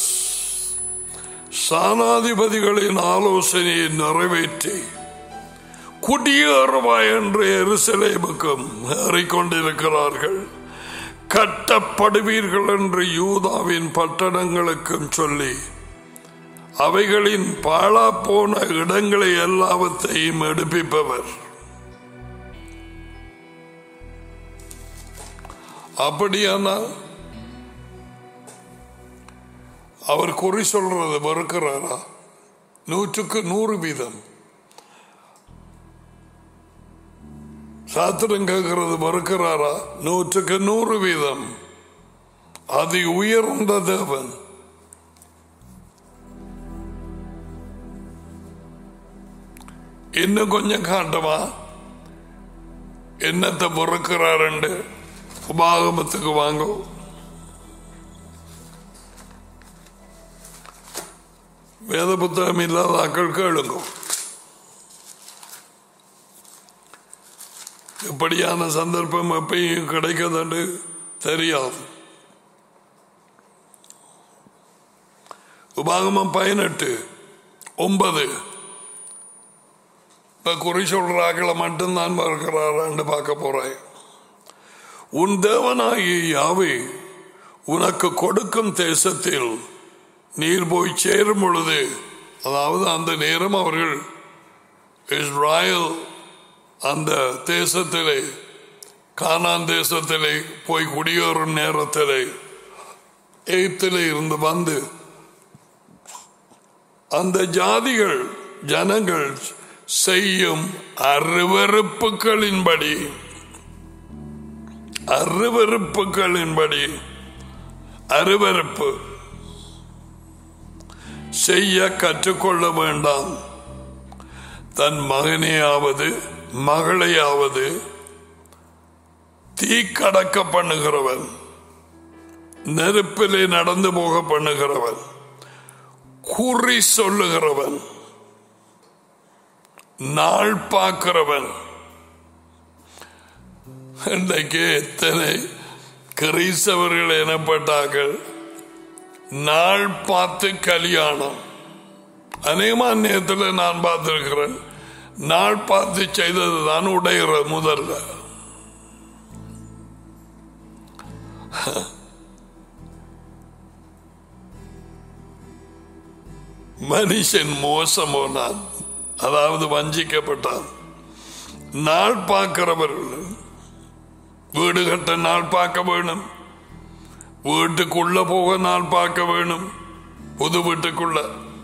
சானாதிபதிகளின் ஆலோசனையை நிறைவேற்றி குடியேறுவாய் என்று எருசலேமுக்கும் ஏறிக்கொண்டிருக்கிறார்கள் கட்டப்படுவீர்கள் என்று யூதாவின் பட்டணங்களுக்கும் சொல்லி அவைகளின் பாழா போன இடங்களை எல்லாவற்றையும் எடுப்பிப்பவர் அப்படியானால் அவர் குறி சொல்றது மறுக்கிறாரா நூற்றுக்கு நூறு வீதம் சாத்திரம் கேட்கிறது மறுக்கிறாரா நூற்றுக்கு நூறு வீதம் அதி உயர்ந்த தேவன் இன்னும் கொஞ்சம் காட்டுமா என்னத்தை மறுக்கிறாருண்டு உபாகமத்துக்கு வாங்கோ வேத புத்தகம் இல்லாத ஆக்கள் கேளுங்க எப்படியான சந்தர்ப்பம் எப்பயும் கிடைக்கதண்டு தெரியாது உபாகமம் பதினெட்டு ஒன்பது இப்ப குறி சொல்றாக்களை மட்டும் நான் மறுக்கிறாரான்னு பார்க்க போறேன் உன் தேவனாகிய யாவே உனக்கு கொடுக்கும் தேசத்தில் நீர் போய் சேரும் பொழுது அதாவது அந்த நேரம் அவர்கள் இஸ்ராயல் அந்த தேசத்திலே கானான் தேசத்திலே போய் குடியேறும் நேரத்திலே எகிப்திலே இருந்து வந்து அந்த ஜாதிகள் ஜனங்கள் செய்யும் அருவறுப்புகளின்படி அருவறுப்புகளின்படி அருவறுப்பு செய்ய கற்றுக்கொள்ள வேண்டாம் தன் மகனையாவது மகளையாவது தீக்கடக்க பண்ணுகிறவன் நெருப்பிலே நடந்து போக பண்ணுகிறவன் குறி சொல்லுகிறவன் நாள் பார்க்கிறவன் இன்றைக்கு எத்தனை கிறிஸ்தவர்கள் எனப்பட்டார்கள் நாள் பார்த்து கல்யாணம் அநேகமா நேரத்தில் நான் பார்த்திருக்கிறேன் நாள் பார்த்து செய்தது தான் உடைகிற முதல்ல மனுஷன் மோசம் போனான் அதாவது வஞ்சிக்கப்பட்டான் நாள் பார்க்கிறவர்கள் வீடு கட்ட நாள் பார்க்க வேணும் வீட்டுக்குள்ள போக நாள் பார்க்க வேணும் புது வீட்டுக்குள்ள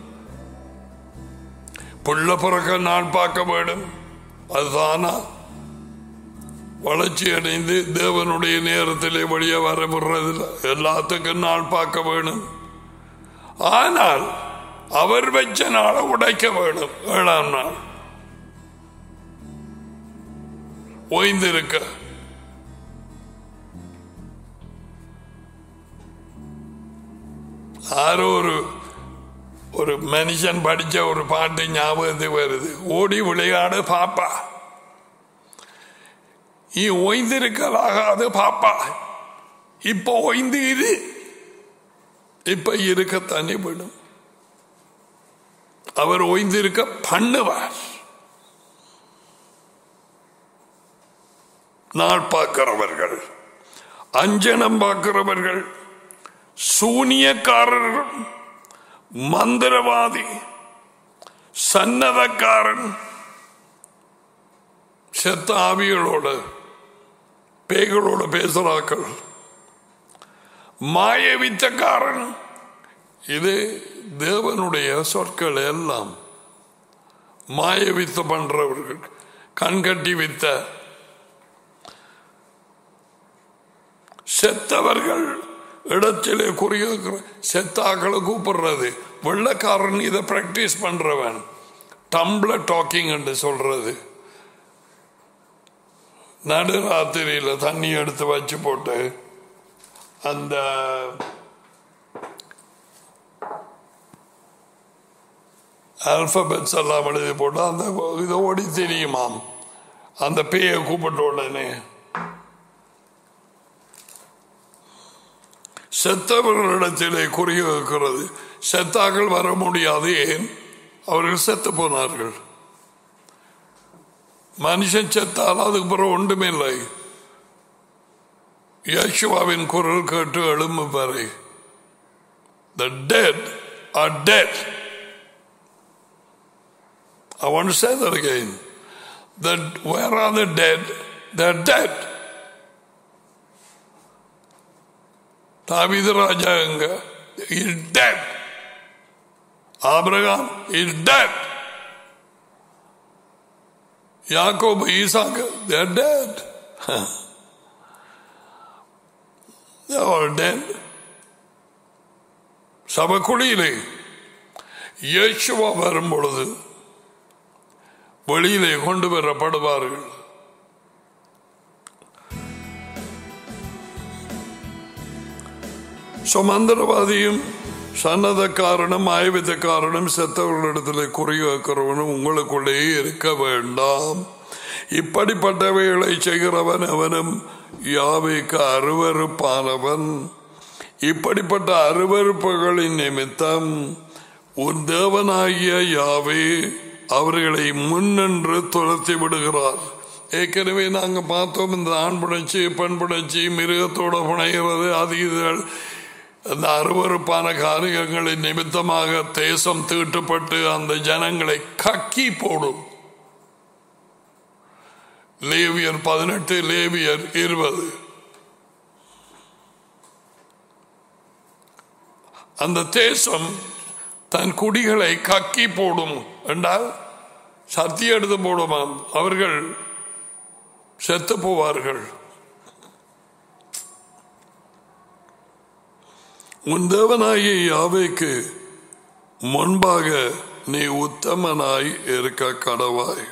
புள்ள பிறக்க நாள் பார்க்க வேணும் அதுதானா வளர்ச்சி அடைந்து தேவனுடைய நேரத்திலே வழிய வர விடுறதில்லை எல்லாத்துக்கும் நாள் பார்க்க வேணும் ஆனால் அவர் வச்ச நாளை உடைக்க வேணும் ஏழாம் நாள் ஓய்ந்திருக்க யாரோ ஒரு ஒரு மனுஷன் படிச்ச ஒரு பாட்டு ஞாபகத்துக்கு வருது ஓடி விளையாடு பாப்பா நீ ஓய்ந்திருக்கலாகாது பாப்பா இப்ப ஓய்ந்து இரு இப்ப இருக்கத்தானே விடும் அவர் ஓய்ந்திருக்க பண்ணுவார் நாள் பார்க்கிறவர்கள் அஞ்சனம் பார்க்கிறவர்கள் சூனியக்காரர்கள் மந்திரவாதி சன்னதக்காரன் செத்த ஆவிகளோட பேய்களோட பேசுறாக்கள் மாயவித்தக்காரன் இது தேவனுடைய சொற்கள் எல்லாம் மாயவித்த பண்றவர்கள் கண்கட்டி வித்த செத்தவர்கள் இடத்திலே குறிய செத்தாக்களை கூப்பிடுறது வெள்ளக்காரன் இதை பிராக்டிஸ் பண்றவன் டம்ள டாக்கிங் என்று சொல்றது நடுராத்திரியில தண்ணி எடுத்து வச்சு போட்டு அந்த ஆல்பபெட்ஸ் எல்லாம் எழுதி போட்டு அந்த இதை ஓடி தெரியுமாம் அந்த பேயை கூப்பிட்ட உடனே செத்தவர்களிடத்திலே குறி வைக்கிறது செத்தாக்கள் வர முடியாது ஏன் அவர்கள் செத்து போனார்கள் மனுஷன் செத்தால் அதுக்கு பிறகு ஒன்றுமே இல்லை யேசுவாவின் குரல் கேட்டு எழும்பு வரை The dead are dead. I want to say that again. That where are the dead? They're dead. தாவித ராஜா எங்க is dead. ஆபிரகாம் is dead. யாக்கோபு ஈசாக்கு they're dead. they're all dead. சபக்குழியிலே இயேசுவா வரும் பொழுது வெளியிலே கொண்டு வரப்படுவார்கள் சுமந்திரவாதியும் சன்னதக்காரனும் ஆய்வித்தக்காரனும் செத்தவர்களிடத்தில் குறி வைக்கிறவனும் உங்களுக்குள்ளே இருக்க வேண்டாம் இப்படிப்பட்டவைகளை செய்கிறவன் அவனும் யாவைக்கு அருவறுப்பானவன் இப்படிப்பட்ட அருவறுப்புகளின் நிமித்தம் உன் தேவனாகிய யாவே அவர்களை முன்னென்று துரத்தி விடுகிறார் ஏற்கனவே நாங்க பார்த்தோம் இந்த ஆண் புணர்ச்சி பெண் புணர்ச்சி மிருகத்தோட புனைகிறது அது இதுகள் அந்த அருவறுப்பான காரியங்களின் நிமித்தமாக தேசம் தீட்டுப்பட்டு அந்த ஜனங்களை கக்கி போடும் லேவியர் பதினெட்டு லேவியர் இருபது அந்த தேசம் தன் குடிகளை கக்கி போடும் என்றால் சத்தி எடுத்து போடுமாம் அவர்கள் செத்து போவார்கள் உன் தேவனாகிய யாவைக்கு முன்பாக நீ உத்தமனாய் இருக்க கடவாய்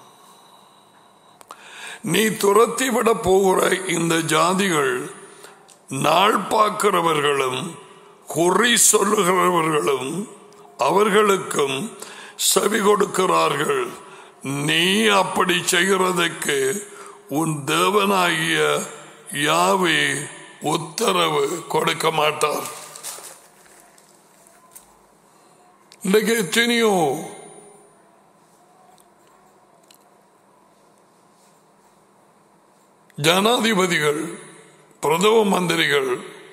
நீ துரத்தி விட போகிற இந்த ஜாதிகள் நாள் பார்க்கிறவர்களும் குறி சொல்லுகிறவர்களும் அவர்களுக்கும் செவி கொடுக்கிறார்கள் நீ அப்படி செய்கிறதுக்கு உன் தேவனாகிய யாவே உத்தரவு கொடுக்க மாட்டார் இன்றைக்கு எத்தனையோ ஜனாதிபதிகள் பிரதம மந்திரிகள்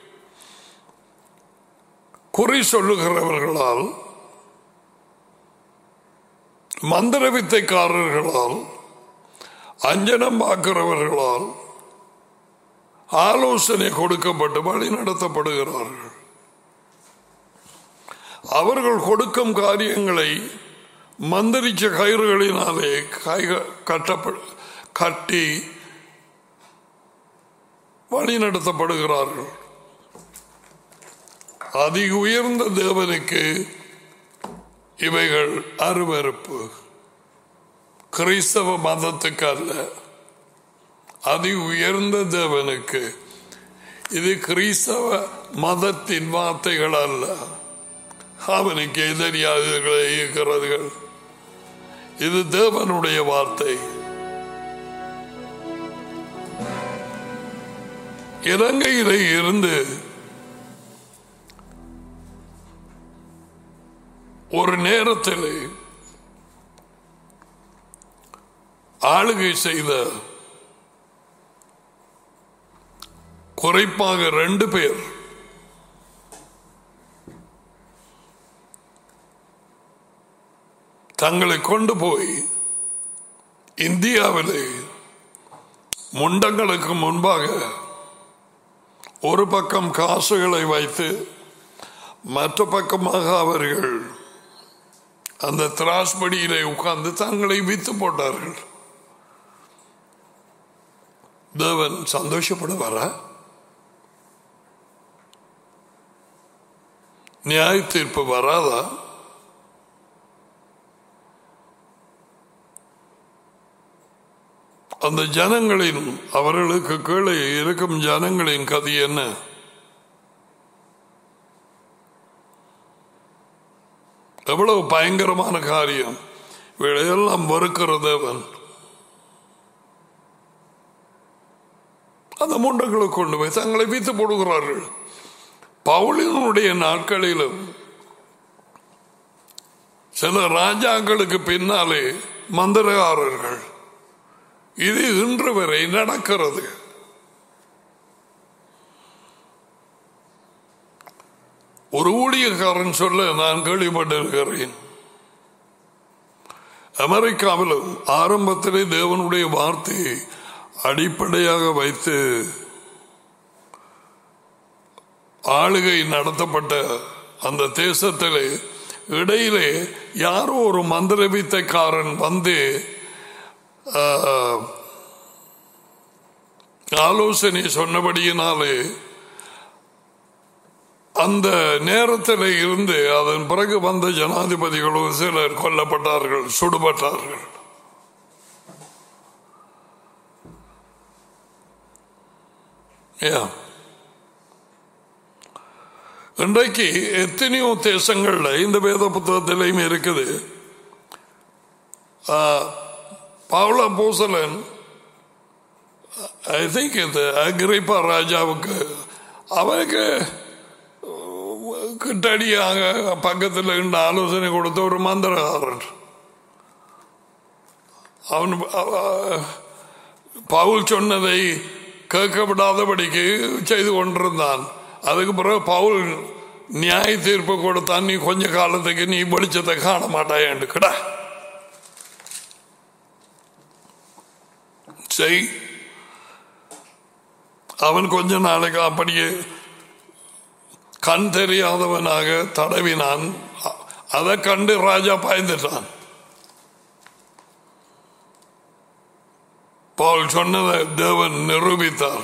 குறி சொல்லுகிறவர்களால் மந்திர வித்தைக்காரர்களால் அஞ்சனம் பார்க்கிறவர்களால் ஆலோசனை கொடுக்கப்பட்டு வழி நடத்தப்படுகிறார்கள் அவர்கள் கொடுக்கும் காரியங்களை மந்திரிச்ச கயிறுகளினாலே கட்டப்படு கட்டி வழி நடத்தப்படுகிறார்கள் அதி உயர்ந்த தேவனுக்கு இவைகள் அருவறுப்பு கிறிஸ்தவ மதத்துக்கு அல்ல அதி உயர்ந்த தேவனுக்கு இது கிறிஸ்தவ மதத்தின் வார்த்தைகள் அல்ல அவனுக்கு தெரியாதவர்களை இருக்கிறதுகள் இது தேவனுடைய வார்த்தை இலங்கையிலே இருந்து ஒரு நேரத்தில் ஆளுகை செய்த குறைப்பாக ரெண்டு பேர் தங்களை கொண்டு போய் இந்தியாவிலே முண்டங்களுக்கு முன்பாக ஒரு பக்கம் காசுகளை வைத்து மற்ற பக்கமாக அவர்கள் அந்த திராஸ்படியிலே உட்கார்ந்து தங்களை வித்து போட்டார்கள் தேவன் சந்தோஷப்படுவாரா நியாய தீர்ப்பு வராதா அந்த ஜனங்களின் அவர்களுக்கு கீழே இருக்கும் ஜனங்களின் கதை என்ன எவ்வளவு பயங்கரமான காரியம் இவையெல்லாம் வெறுக்கிற தேவன் அந்த முண்டங்களை கொண்டு போய் தங்களை வீத்து போடுகிறார்கள் பவுலினுடைய நாட்களிலும் சில ராஜாக்களுக்கு பின்னாலே மந்திரகாரர்கள் இது இன்று வரை நடக்கிறது ஒரு ஊழியக்காரன் சொல்ல நான் கேள்விப்பட்டிருக்கிறேன் அமெரிக்காவிலும் ஆரம்பத்திலே தேவனுடைய வார்த்தையை அடிப்படையாக வைத்து ஆளுகை நடத்தப்பட்ட அந்த தேசத்திலே இடையிலே யாரோ ஒரு மந்திர வித்தைக்காரன் வந்து ஆலோசனை சொன்னபடியினாலே அந்த நேரத்தில் இருந்து அதன் பிறகு வந்த ஜனாதிபதிகளும் சிலர் கொல்லப்பட்டார்கள் சுடுபட்டார்கள் இன்றைக்கு எத்தனையோ தேசங்கள்ல இந்த வேத புத்தகத்திலையும் இருக்குது பவுல பூசலன் ஐ திங்க் இது அக்ரிப்பா ராஜாவுக்கு அவனுக்கு கிட்டடியாக பக்கத்தில் இருந்த ஆலோசனை கொடுத்த ஒரு மந்திரகாரன் அவன் பவுல் சொன்னதை கேட்க விடாதபடிக்கு செய்து கொண்டிருந்தான் அதுக்கு பிறகு பவுல் நியாய தீர்ப்பு கொடுத்தான் நீ கொஞ்ச காலத்துக்கு நீ வெளிச்சத்தை காண மாட்டாயண்டு கிடா செய் அவன் கொஞ்ச நாளைக்கு அப்படியே கண் தெரியாதவனாக தடவினான் அதை கண்டு ராஜா பாய்ந்துட்டான் பால் சொன்னதை தேவன் நிரூபித்தார்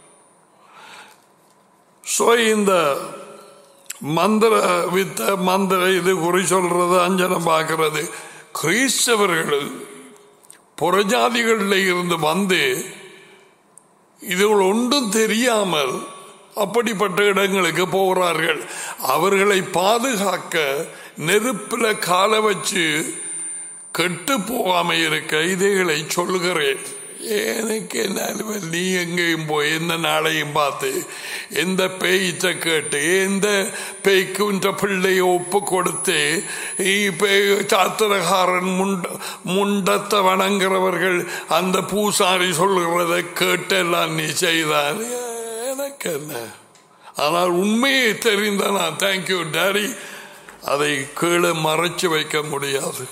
சோ இந்த மந்திர வித்த மந்திர இது குறி சொல்றது அஞ்சனம் பார்க்கிறது கிறிஸ்தவர்கள் புறஜாதிகளில் இருந்து வந்து இதுகள் ஒன்றும் தெரியாமல் அப்படிப்பட்ட இடங்களுக்கு போகிறார்கள் அவர்களை பாதுகாக்க நெருப்பில் கால வச்சு கெட்டு போகாம இருக்க இதைகளை சொல்லுகிறேன் எனக்கு என்ன நீ எங்கேயும் போய் எந்த நாளையும் பார்த்து எந்த பேய்த்த கேட்டு எந்த பேய்க்குன்ற பிள்ளையை ஒப்பு கொடுத்து சாத்திரகாரன் முண்ட முண்டத்தை வணங்குறவர்கள் அந்த பூசாரி சொல்லுகிறத கேட்டெல்லாம் நீ செய்தான் எனக்கு என்ன ஆனால் உண்மையை தெரிந்த நான் தேங்க்யூ டேடி அதை கீழே மறைச்சு வைக்க முடியாது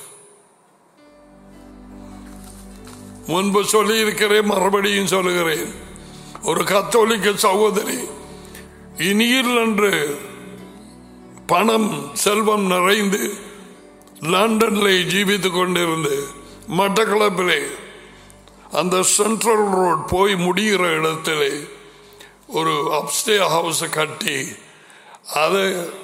முன்பு சொல்லி இருக்கிறேன் மறுபடியும் சொல்லுகிறேன் ஒரு கத்தோலிக்க சகோதரி இனியில் என்று பணம் செல்வம் நிறைந்து லண்டன்ல ஜீவித்துக் கொண்டிருந்து மட்டக்களப்பிலே அந்த சென்ட்ரல் ரோட் போய் முடிகிற இடத்திலே ஒரு அப்ஸ்டே ஹவுஸை கட்டி அதை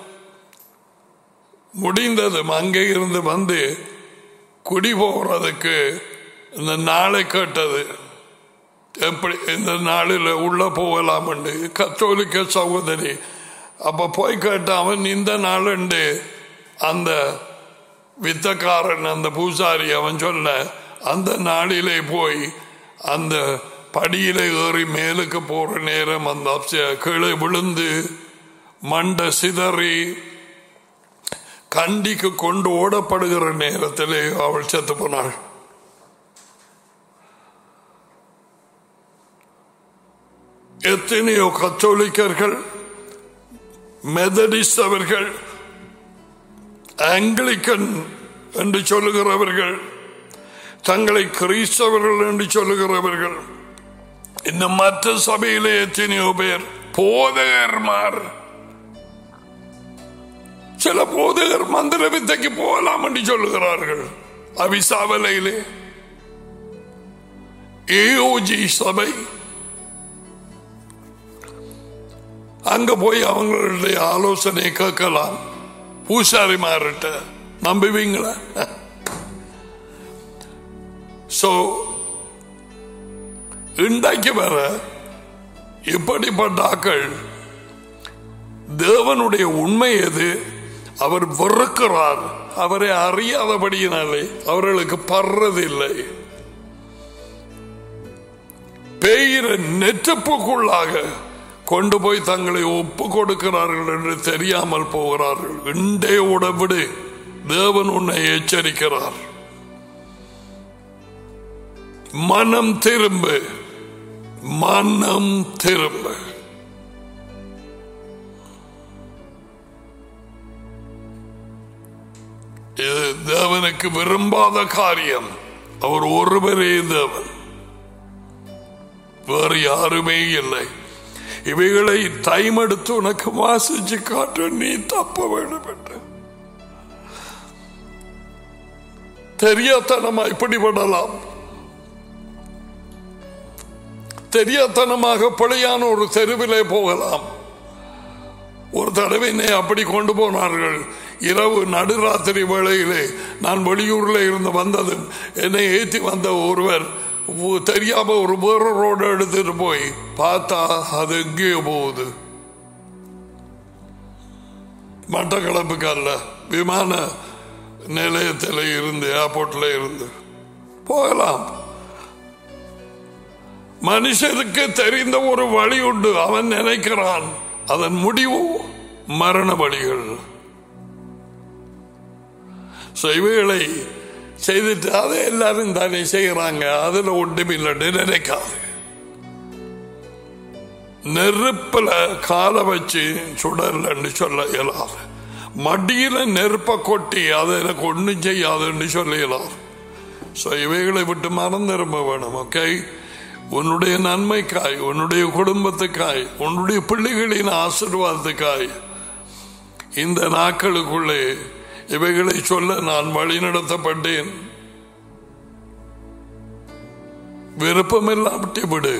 முடிந்ததும் அங்கே இருந்து வந்து குடி போகிறதுக்கு இந்த நாளை கேட்டது எப்படி இந்த நாளில் உள்ள போகலாம் கத்தோலிக்க சகோதரி அப்ப போய் கேட்ட அவன் இந்த நாளுண்டு அந்த வித்தக்காரன் அந்த பூசாரி அவன் சொல்ல அந்த நாளிலே போய் அந்த படியில ஏறி மேலுக்கு போற நேரம் அந்த அப்ச- கீழே விழுந்து மண்ட சிதறி கண்டிக்கு கொண்டு ஓடப்படுகிற நேரத்திலே அவள் செத்து போனாள் எத்தனையோ கத்தோலிக்கர்கள் மெதடிஸ்ட் அவர்கள் ஆங்கிலிக்கன் என்று சொல்லுகிறவர்கள் தங்களை கிறிஸ்தவர்கள் என்று சொல்லுகிறவர்கள் இன்னும் மற்ற சபையிலே எத்தனையோ பேர் போதகர்மார் சில போதகர் மந்திர வித்தைக்கு போகலாம் என்று சொல்லுகிறார்கள் அவிசாவலையிலே ஏஓஜி சபை அங்க போய் அவங்களுடைய ஆலோசனை கேட்கலாம் பூசாரிமார்கிட்ட நம்புவீங்களா சோ இன்றைக்கு வர இப்படிப்பட்ட ஆக்கள் தேவனுடைய உண்மை எது அவர் வெறுக்கிறார் அவரை அறியாதபடியினாலே அவர்களுக்கு படுறதில்லை பெயர நெற்றுப்புக்குள்ளாக கொண்டு போய் தங்களை ஒப்பு கொடுக்கிறார்கள் என்று தெரியாமல் போகிறார்கள் இண்டே உடவிடு தேவன் உன்னை எச்சரிக்கிறார் மனம் திரும்ப மனம் திரும்ப இது தேவனுக்கு விரும்பாத காரியம் அவர் ஒருவரே தேவன் வேறு யாருமே இல்லை இவைகளை டைம் எடுத்து உனக்கு வாசிச்சு காட்ட நீ தப்ப வேண்டும் என்று தெரியாதனமா இப்படிப்படலாம் தெரியாதனமாக பிழையான ஒரு தெருவிலே போகலாம் ஒரு தடவை என்னை அப்படி கொண்டு போனார்கள் இரவு நடுராத்திரி வேளையிலே நான் வெளியூர்ல இருந்து வந்தது என்னை ஏற்றி வந்த ஒருவர் உ- தெரியாம ஒரு வேற ரோடு எடுத்துட்டு போய் பார்த்தா அது எங்கேயோ போகுது மட்டக்களப்புக்கு அல்ல விமான நிலையத்தில் இருந்து ஏர்போர்ட்ல இருந்து போகலாம் மனுஷனுக்கு தெரிந்த ஒரு வழி உண்டு அவன் நினைக்கிறான் அதன் முடிவு மரண வழிகள் So, இவைகளை செய்துட்டு அதை எல்லாரும் தானே செய்யறாங்க அதுல ஒன்றுமில்லை நினைக்காது நெருப்புல காலை வச்சு சுடலன்னு சொல்ல இயலாது மடியில நெருப்ப கொட்டி அதை எனக்கு ஒன்றும் செய்யாதுன்னு சொல்ல இயலாது So, இவைகளை விட்டு மனம் திரும்ப வேணும் ஓகே உன்னுடைய நன்மைக்காய் உன்னுடைய குடும்பத்துக்காய் உன்னுடைய பிள்ளைகளின் ஆசீர்வாதத்துக்காய் இந்த நாட்களுக்குள்ளே இவைகளை சொல்ல நான் வழிநடத்தப்பட்டேன் விருப்பமில்லாமட்டி விடு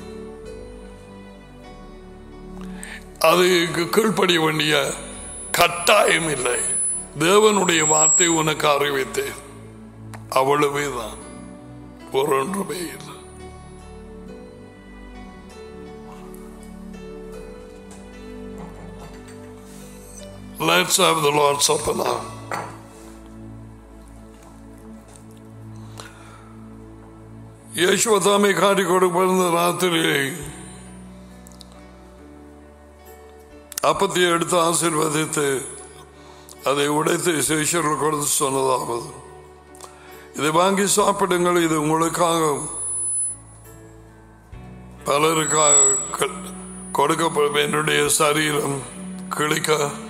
அதுக்கு கீழ்ப்படிய வேண்டிய கட்டாயம் இல்லை தேவனுடைய வார்த்தை உனக்கு அறிவித்தேன் அவ்வளவே தான் ஒரு ஒன்றுமே இல்லை Let's have the Lord's Supper now. യേശുവ താമെ കാട്ടിക്കൊടുക്കുന്ന രാത്രിയെ அப்பத்தை எடுத்து ஆசீர்வதித்து அதை உடைத்து சிஷர்கள் கொடுத்து சொன்னதாவது இதை வாங்கி சாப்பிடுங்கள் இது உங்களுக்காக பலருக்காக க- கொடுக்கப்படும் என்னுடைய சரீரம் கிழிக்க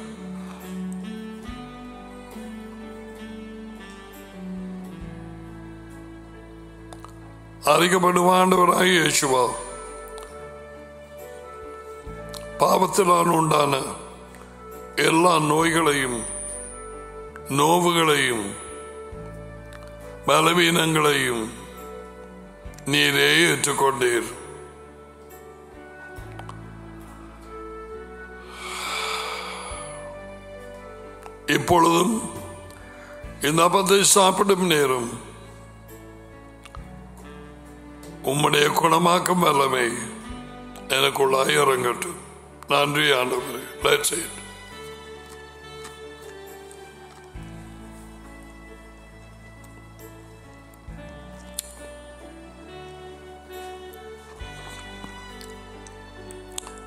அறிக்கப்படும் ஆண்டவராக இயேசுவா பாவத்தினால் உண்டான எல்லா நோய்களையும் நோவுகளையும் பலவீனங்களையும் நீரே ஏற்றுக்கொண்டீர் இப்பொழுதும் இந்த அப்பத்தை சாப்பிடும் நேரம் உம்முடைய குணமாக்கும் வல்லமை எனக்குள்ளாய் இறங்கட்டும் நன்றி ஆண்டவரே Let's eat.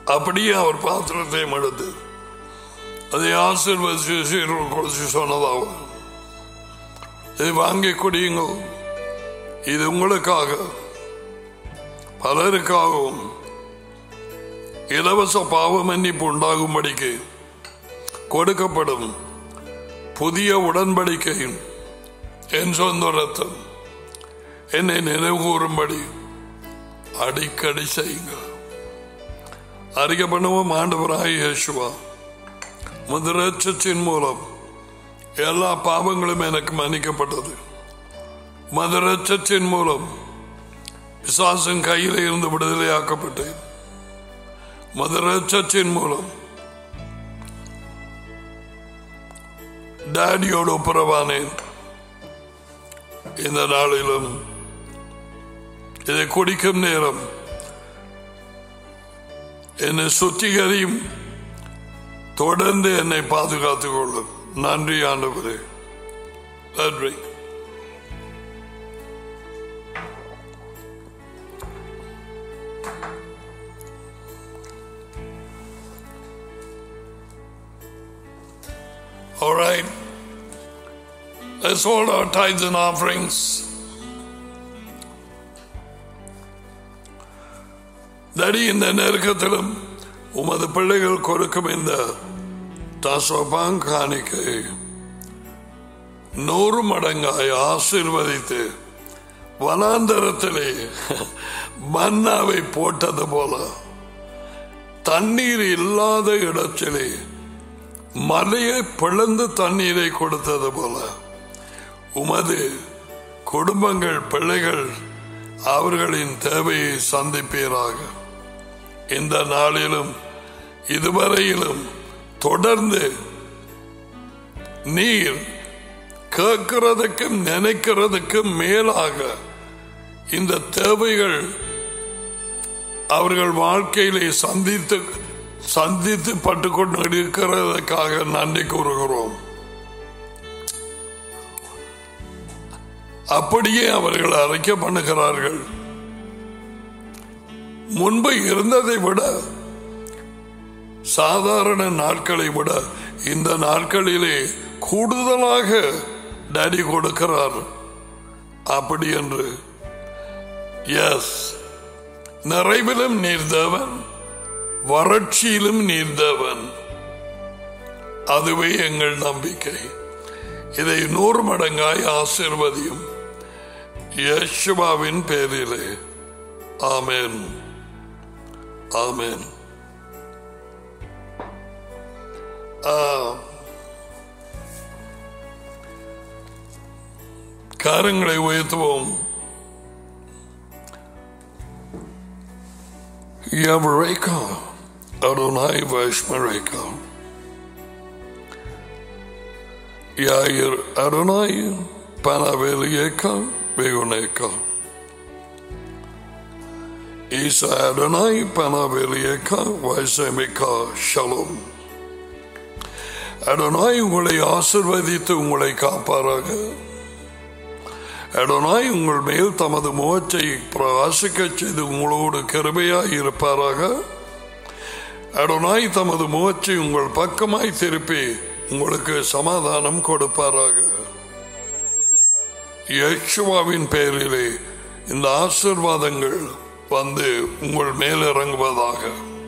அப்படியே அவர் பாத்திரத்தையும் எடுத்து அதை ஆசீர்வதிச்சு சீரல் கொடுத்து சொன்னதாகும் இதை வாங்கி குடியுங்கள் இது உங்களுக்காக பலருக்காகவும் இலவச பாவ மன்னிப்பு உண்டாகும்படிக்கு கொடுக்கப்படும் புதிய உடன்படிக்கை என் சொந்த ரத்தம் என்னை நினைவு கூறும்படி அடிக்கடி செய்யுங்கள் அறிக்கை பண்ணுவோம் ஆண்டவராய் இயேசுவா முதலட்சத்தின் மூலம் எல்லா பாவங்களும் எனக்கு மன்னிக்கப்பட்டது மதுரட்சத்தின் மூலம் பிசாசின் கையில் இருந்து விடுதலையாக்கப்பட்டேன் மதுரட்சத்தின் மூலம் டாடியோடு ஒப்புரவானேன் இந்த நாளிலும் இதை குடிக்கும் நேரம் என்னை சுத்திகரியும் தொடர்ந்து என்னை பாதுகாத்துக் கொள்ளும் நன்றி ஆண்டவரே நன்றி All right. Let's hold our tithes and offerings. தடி இந்த நெருக்கத்திலும் உமது பிள்ளைகள் கொடுக்கும் இந்த தசோபாங் காணிக்கை நூறு மடங்காய் ஆசீர்வதித்து வனாந்தரத்திலே மன்னாவை போட்டது போல தண்ணீர் இல்லாத இடத்திலே மலையை பிளந்து தண்ணீரை கொடுத்தது போல உமது குடும்பங்கள் பிள்ளைகள் அவர்களின் தேவையை சந்திப்பீராக இந்த நாளிலும் இதுவரையிலும் தொடர்ந்து நீர் கேட்கிறதுக்கும் நினைக்கிறதுக்கும் மேலாக இந்த தேவைகள் அவர்கள் வாழ்க்கையிலே சந்தித்து சந்தித்து பட்டு கொண்டு இருக்கிறதற்காக நன்றி கூறுகிறோம் அப்படியே அவர்கள் அரைக்க பண்ணுகிறார்கள் முன்பு இருந்ததை விட சாதாரண நாட்களை விட இந்த நாட்களிலே கூடுதலாக டாடி கொடுக்கிறார் அப்படி என்று எஸ் நிறைவிலும் நீர்தவன் வறட்சியிலும் நீர்ந்தவன் அதுவே எங்கள் நம்பிக்கை இதை நூறு மடங்காய் ஆசிர்வதியும் யேசுவாவின் பேரிலே ஆமேன் ஆமேன் காரங்களை உயர்த்துவோம் Yamareka, Adonai Vashmareka. Yair Adonai, Panavelieka, Begoneka. Isa Adonai, Panavelieka, Vaisemeka, Shalom. Adonai உங்களை ஆசிர்வதித்து உங்களை காப்பாராக அடனாய் உங்கள் மேல் தமது முகத்தை பிரகாசிக்க செய்து உங்களோடு கருமையாய் இருப்பாராக அடனாய் தமது முகத்தை உங்கள் பக்கமாய் திருப்பி உங்களுக்கு சமாதானம் கொடுப்பாராக யேசுவாவின் பெயரிலே இந்த ஆசிர்வாதங்கள் வந்து உங்கள் மேல் இறங்குவதாக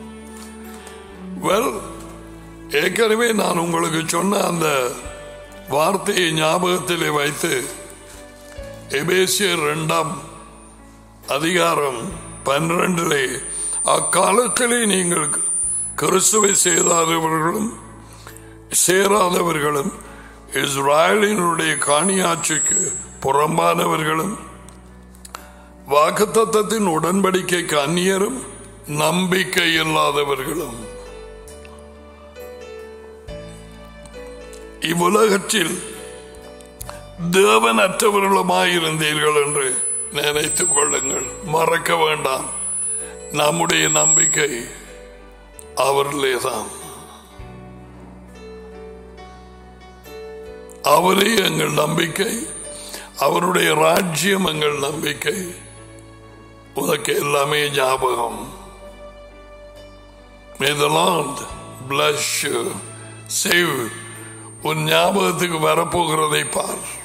வெல் ஏற்கனவே நான் உங்களுக்கு சொன்ன அந்த வார்த்தையை ஞாபகத்திலே வைத்து எபேசியர் இரண்டாம் அதிகாரம் பன்னிரண்டிலே அக்காலத்திலே நீங்கள் கிறிஸ்துவை செய்தாதவர்களும் சேராதவர்களும் இஸ்ராயலினுடைய காணியாட்சிக்கு புறம்பானவர்களும் வாக்குத்தத்தின் உடன்படிக்கைக்கு அந்நியரும் நம்பிக்கை இல்லாதவர்களும் இவ்வுலகத்தில் தேவனற்றவர்களுமாயிருந்தீர்கள் என்று நினைத்துக் கொள்ளுங்கள் மறக்க வேண்டாம் நம்முடைய நம்பிக்கை அவரிலேதான் அவரே எங்கள் நம்பிக்கை அவருடைய ராஜ்யம் எங்கள் நம்பிக்கை உனக்கு எல்லாமே ஞாபகம் May the Lord bless you. Save உன் ஞாபகத்துக்கு வரப்போகிறதை பார்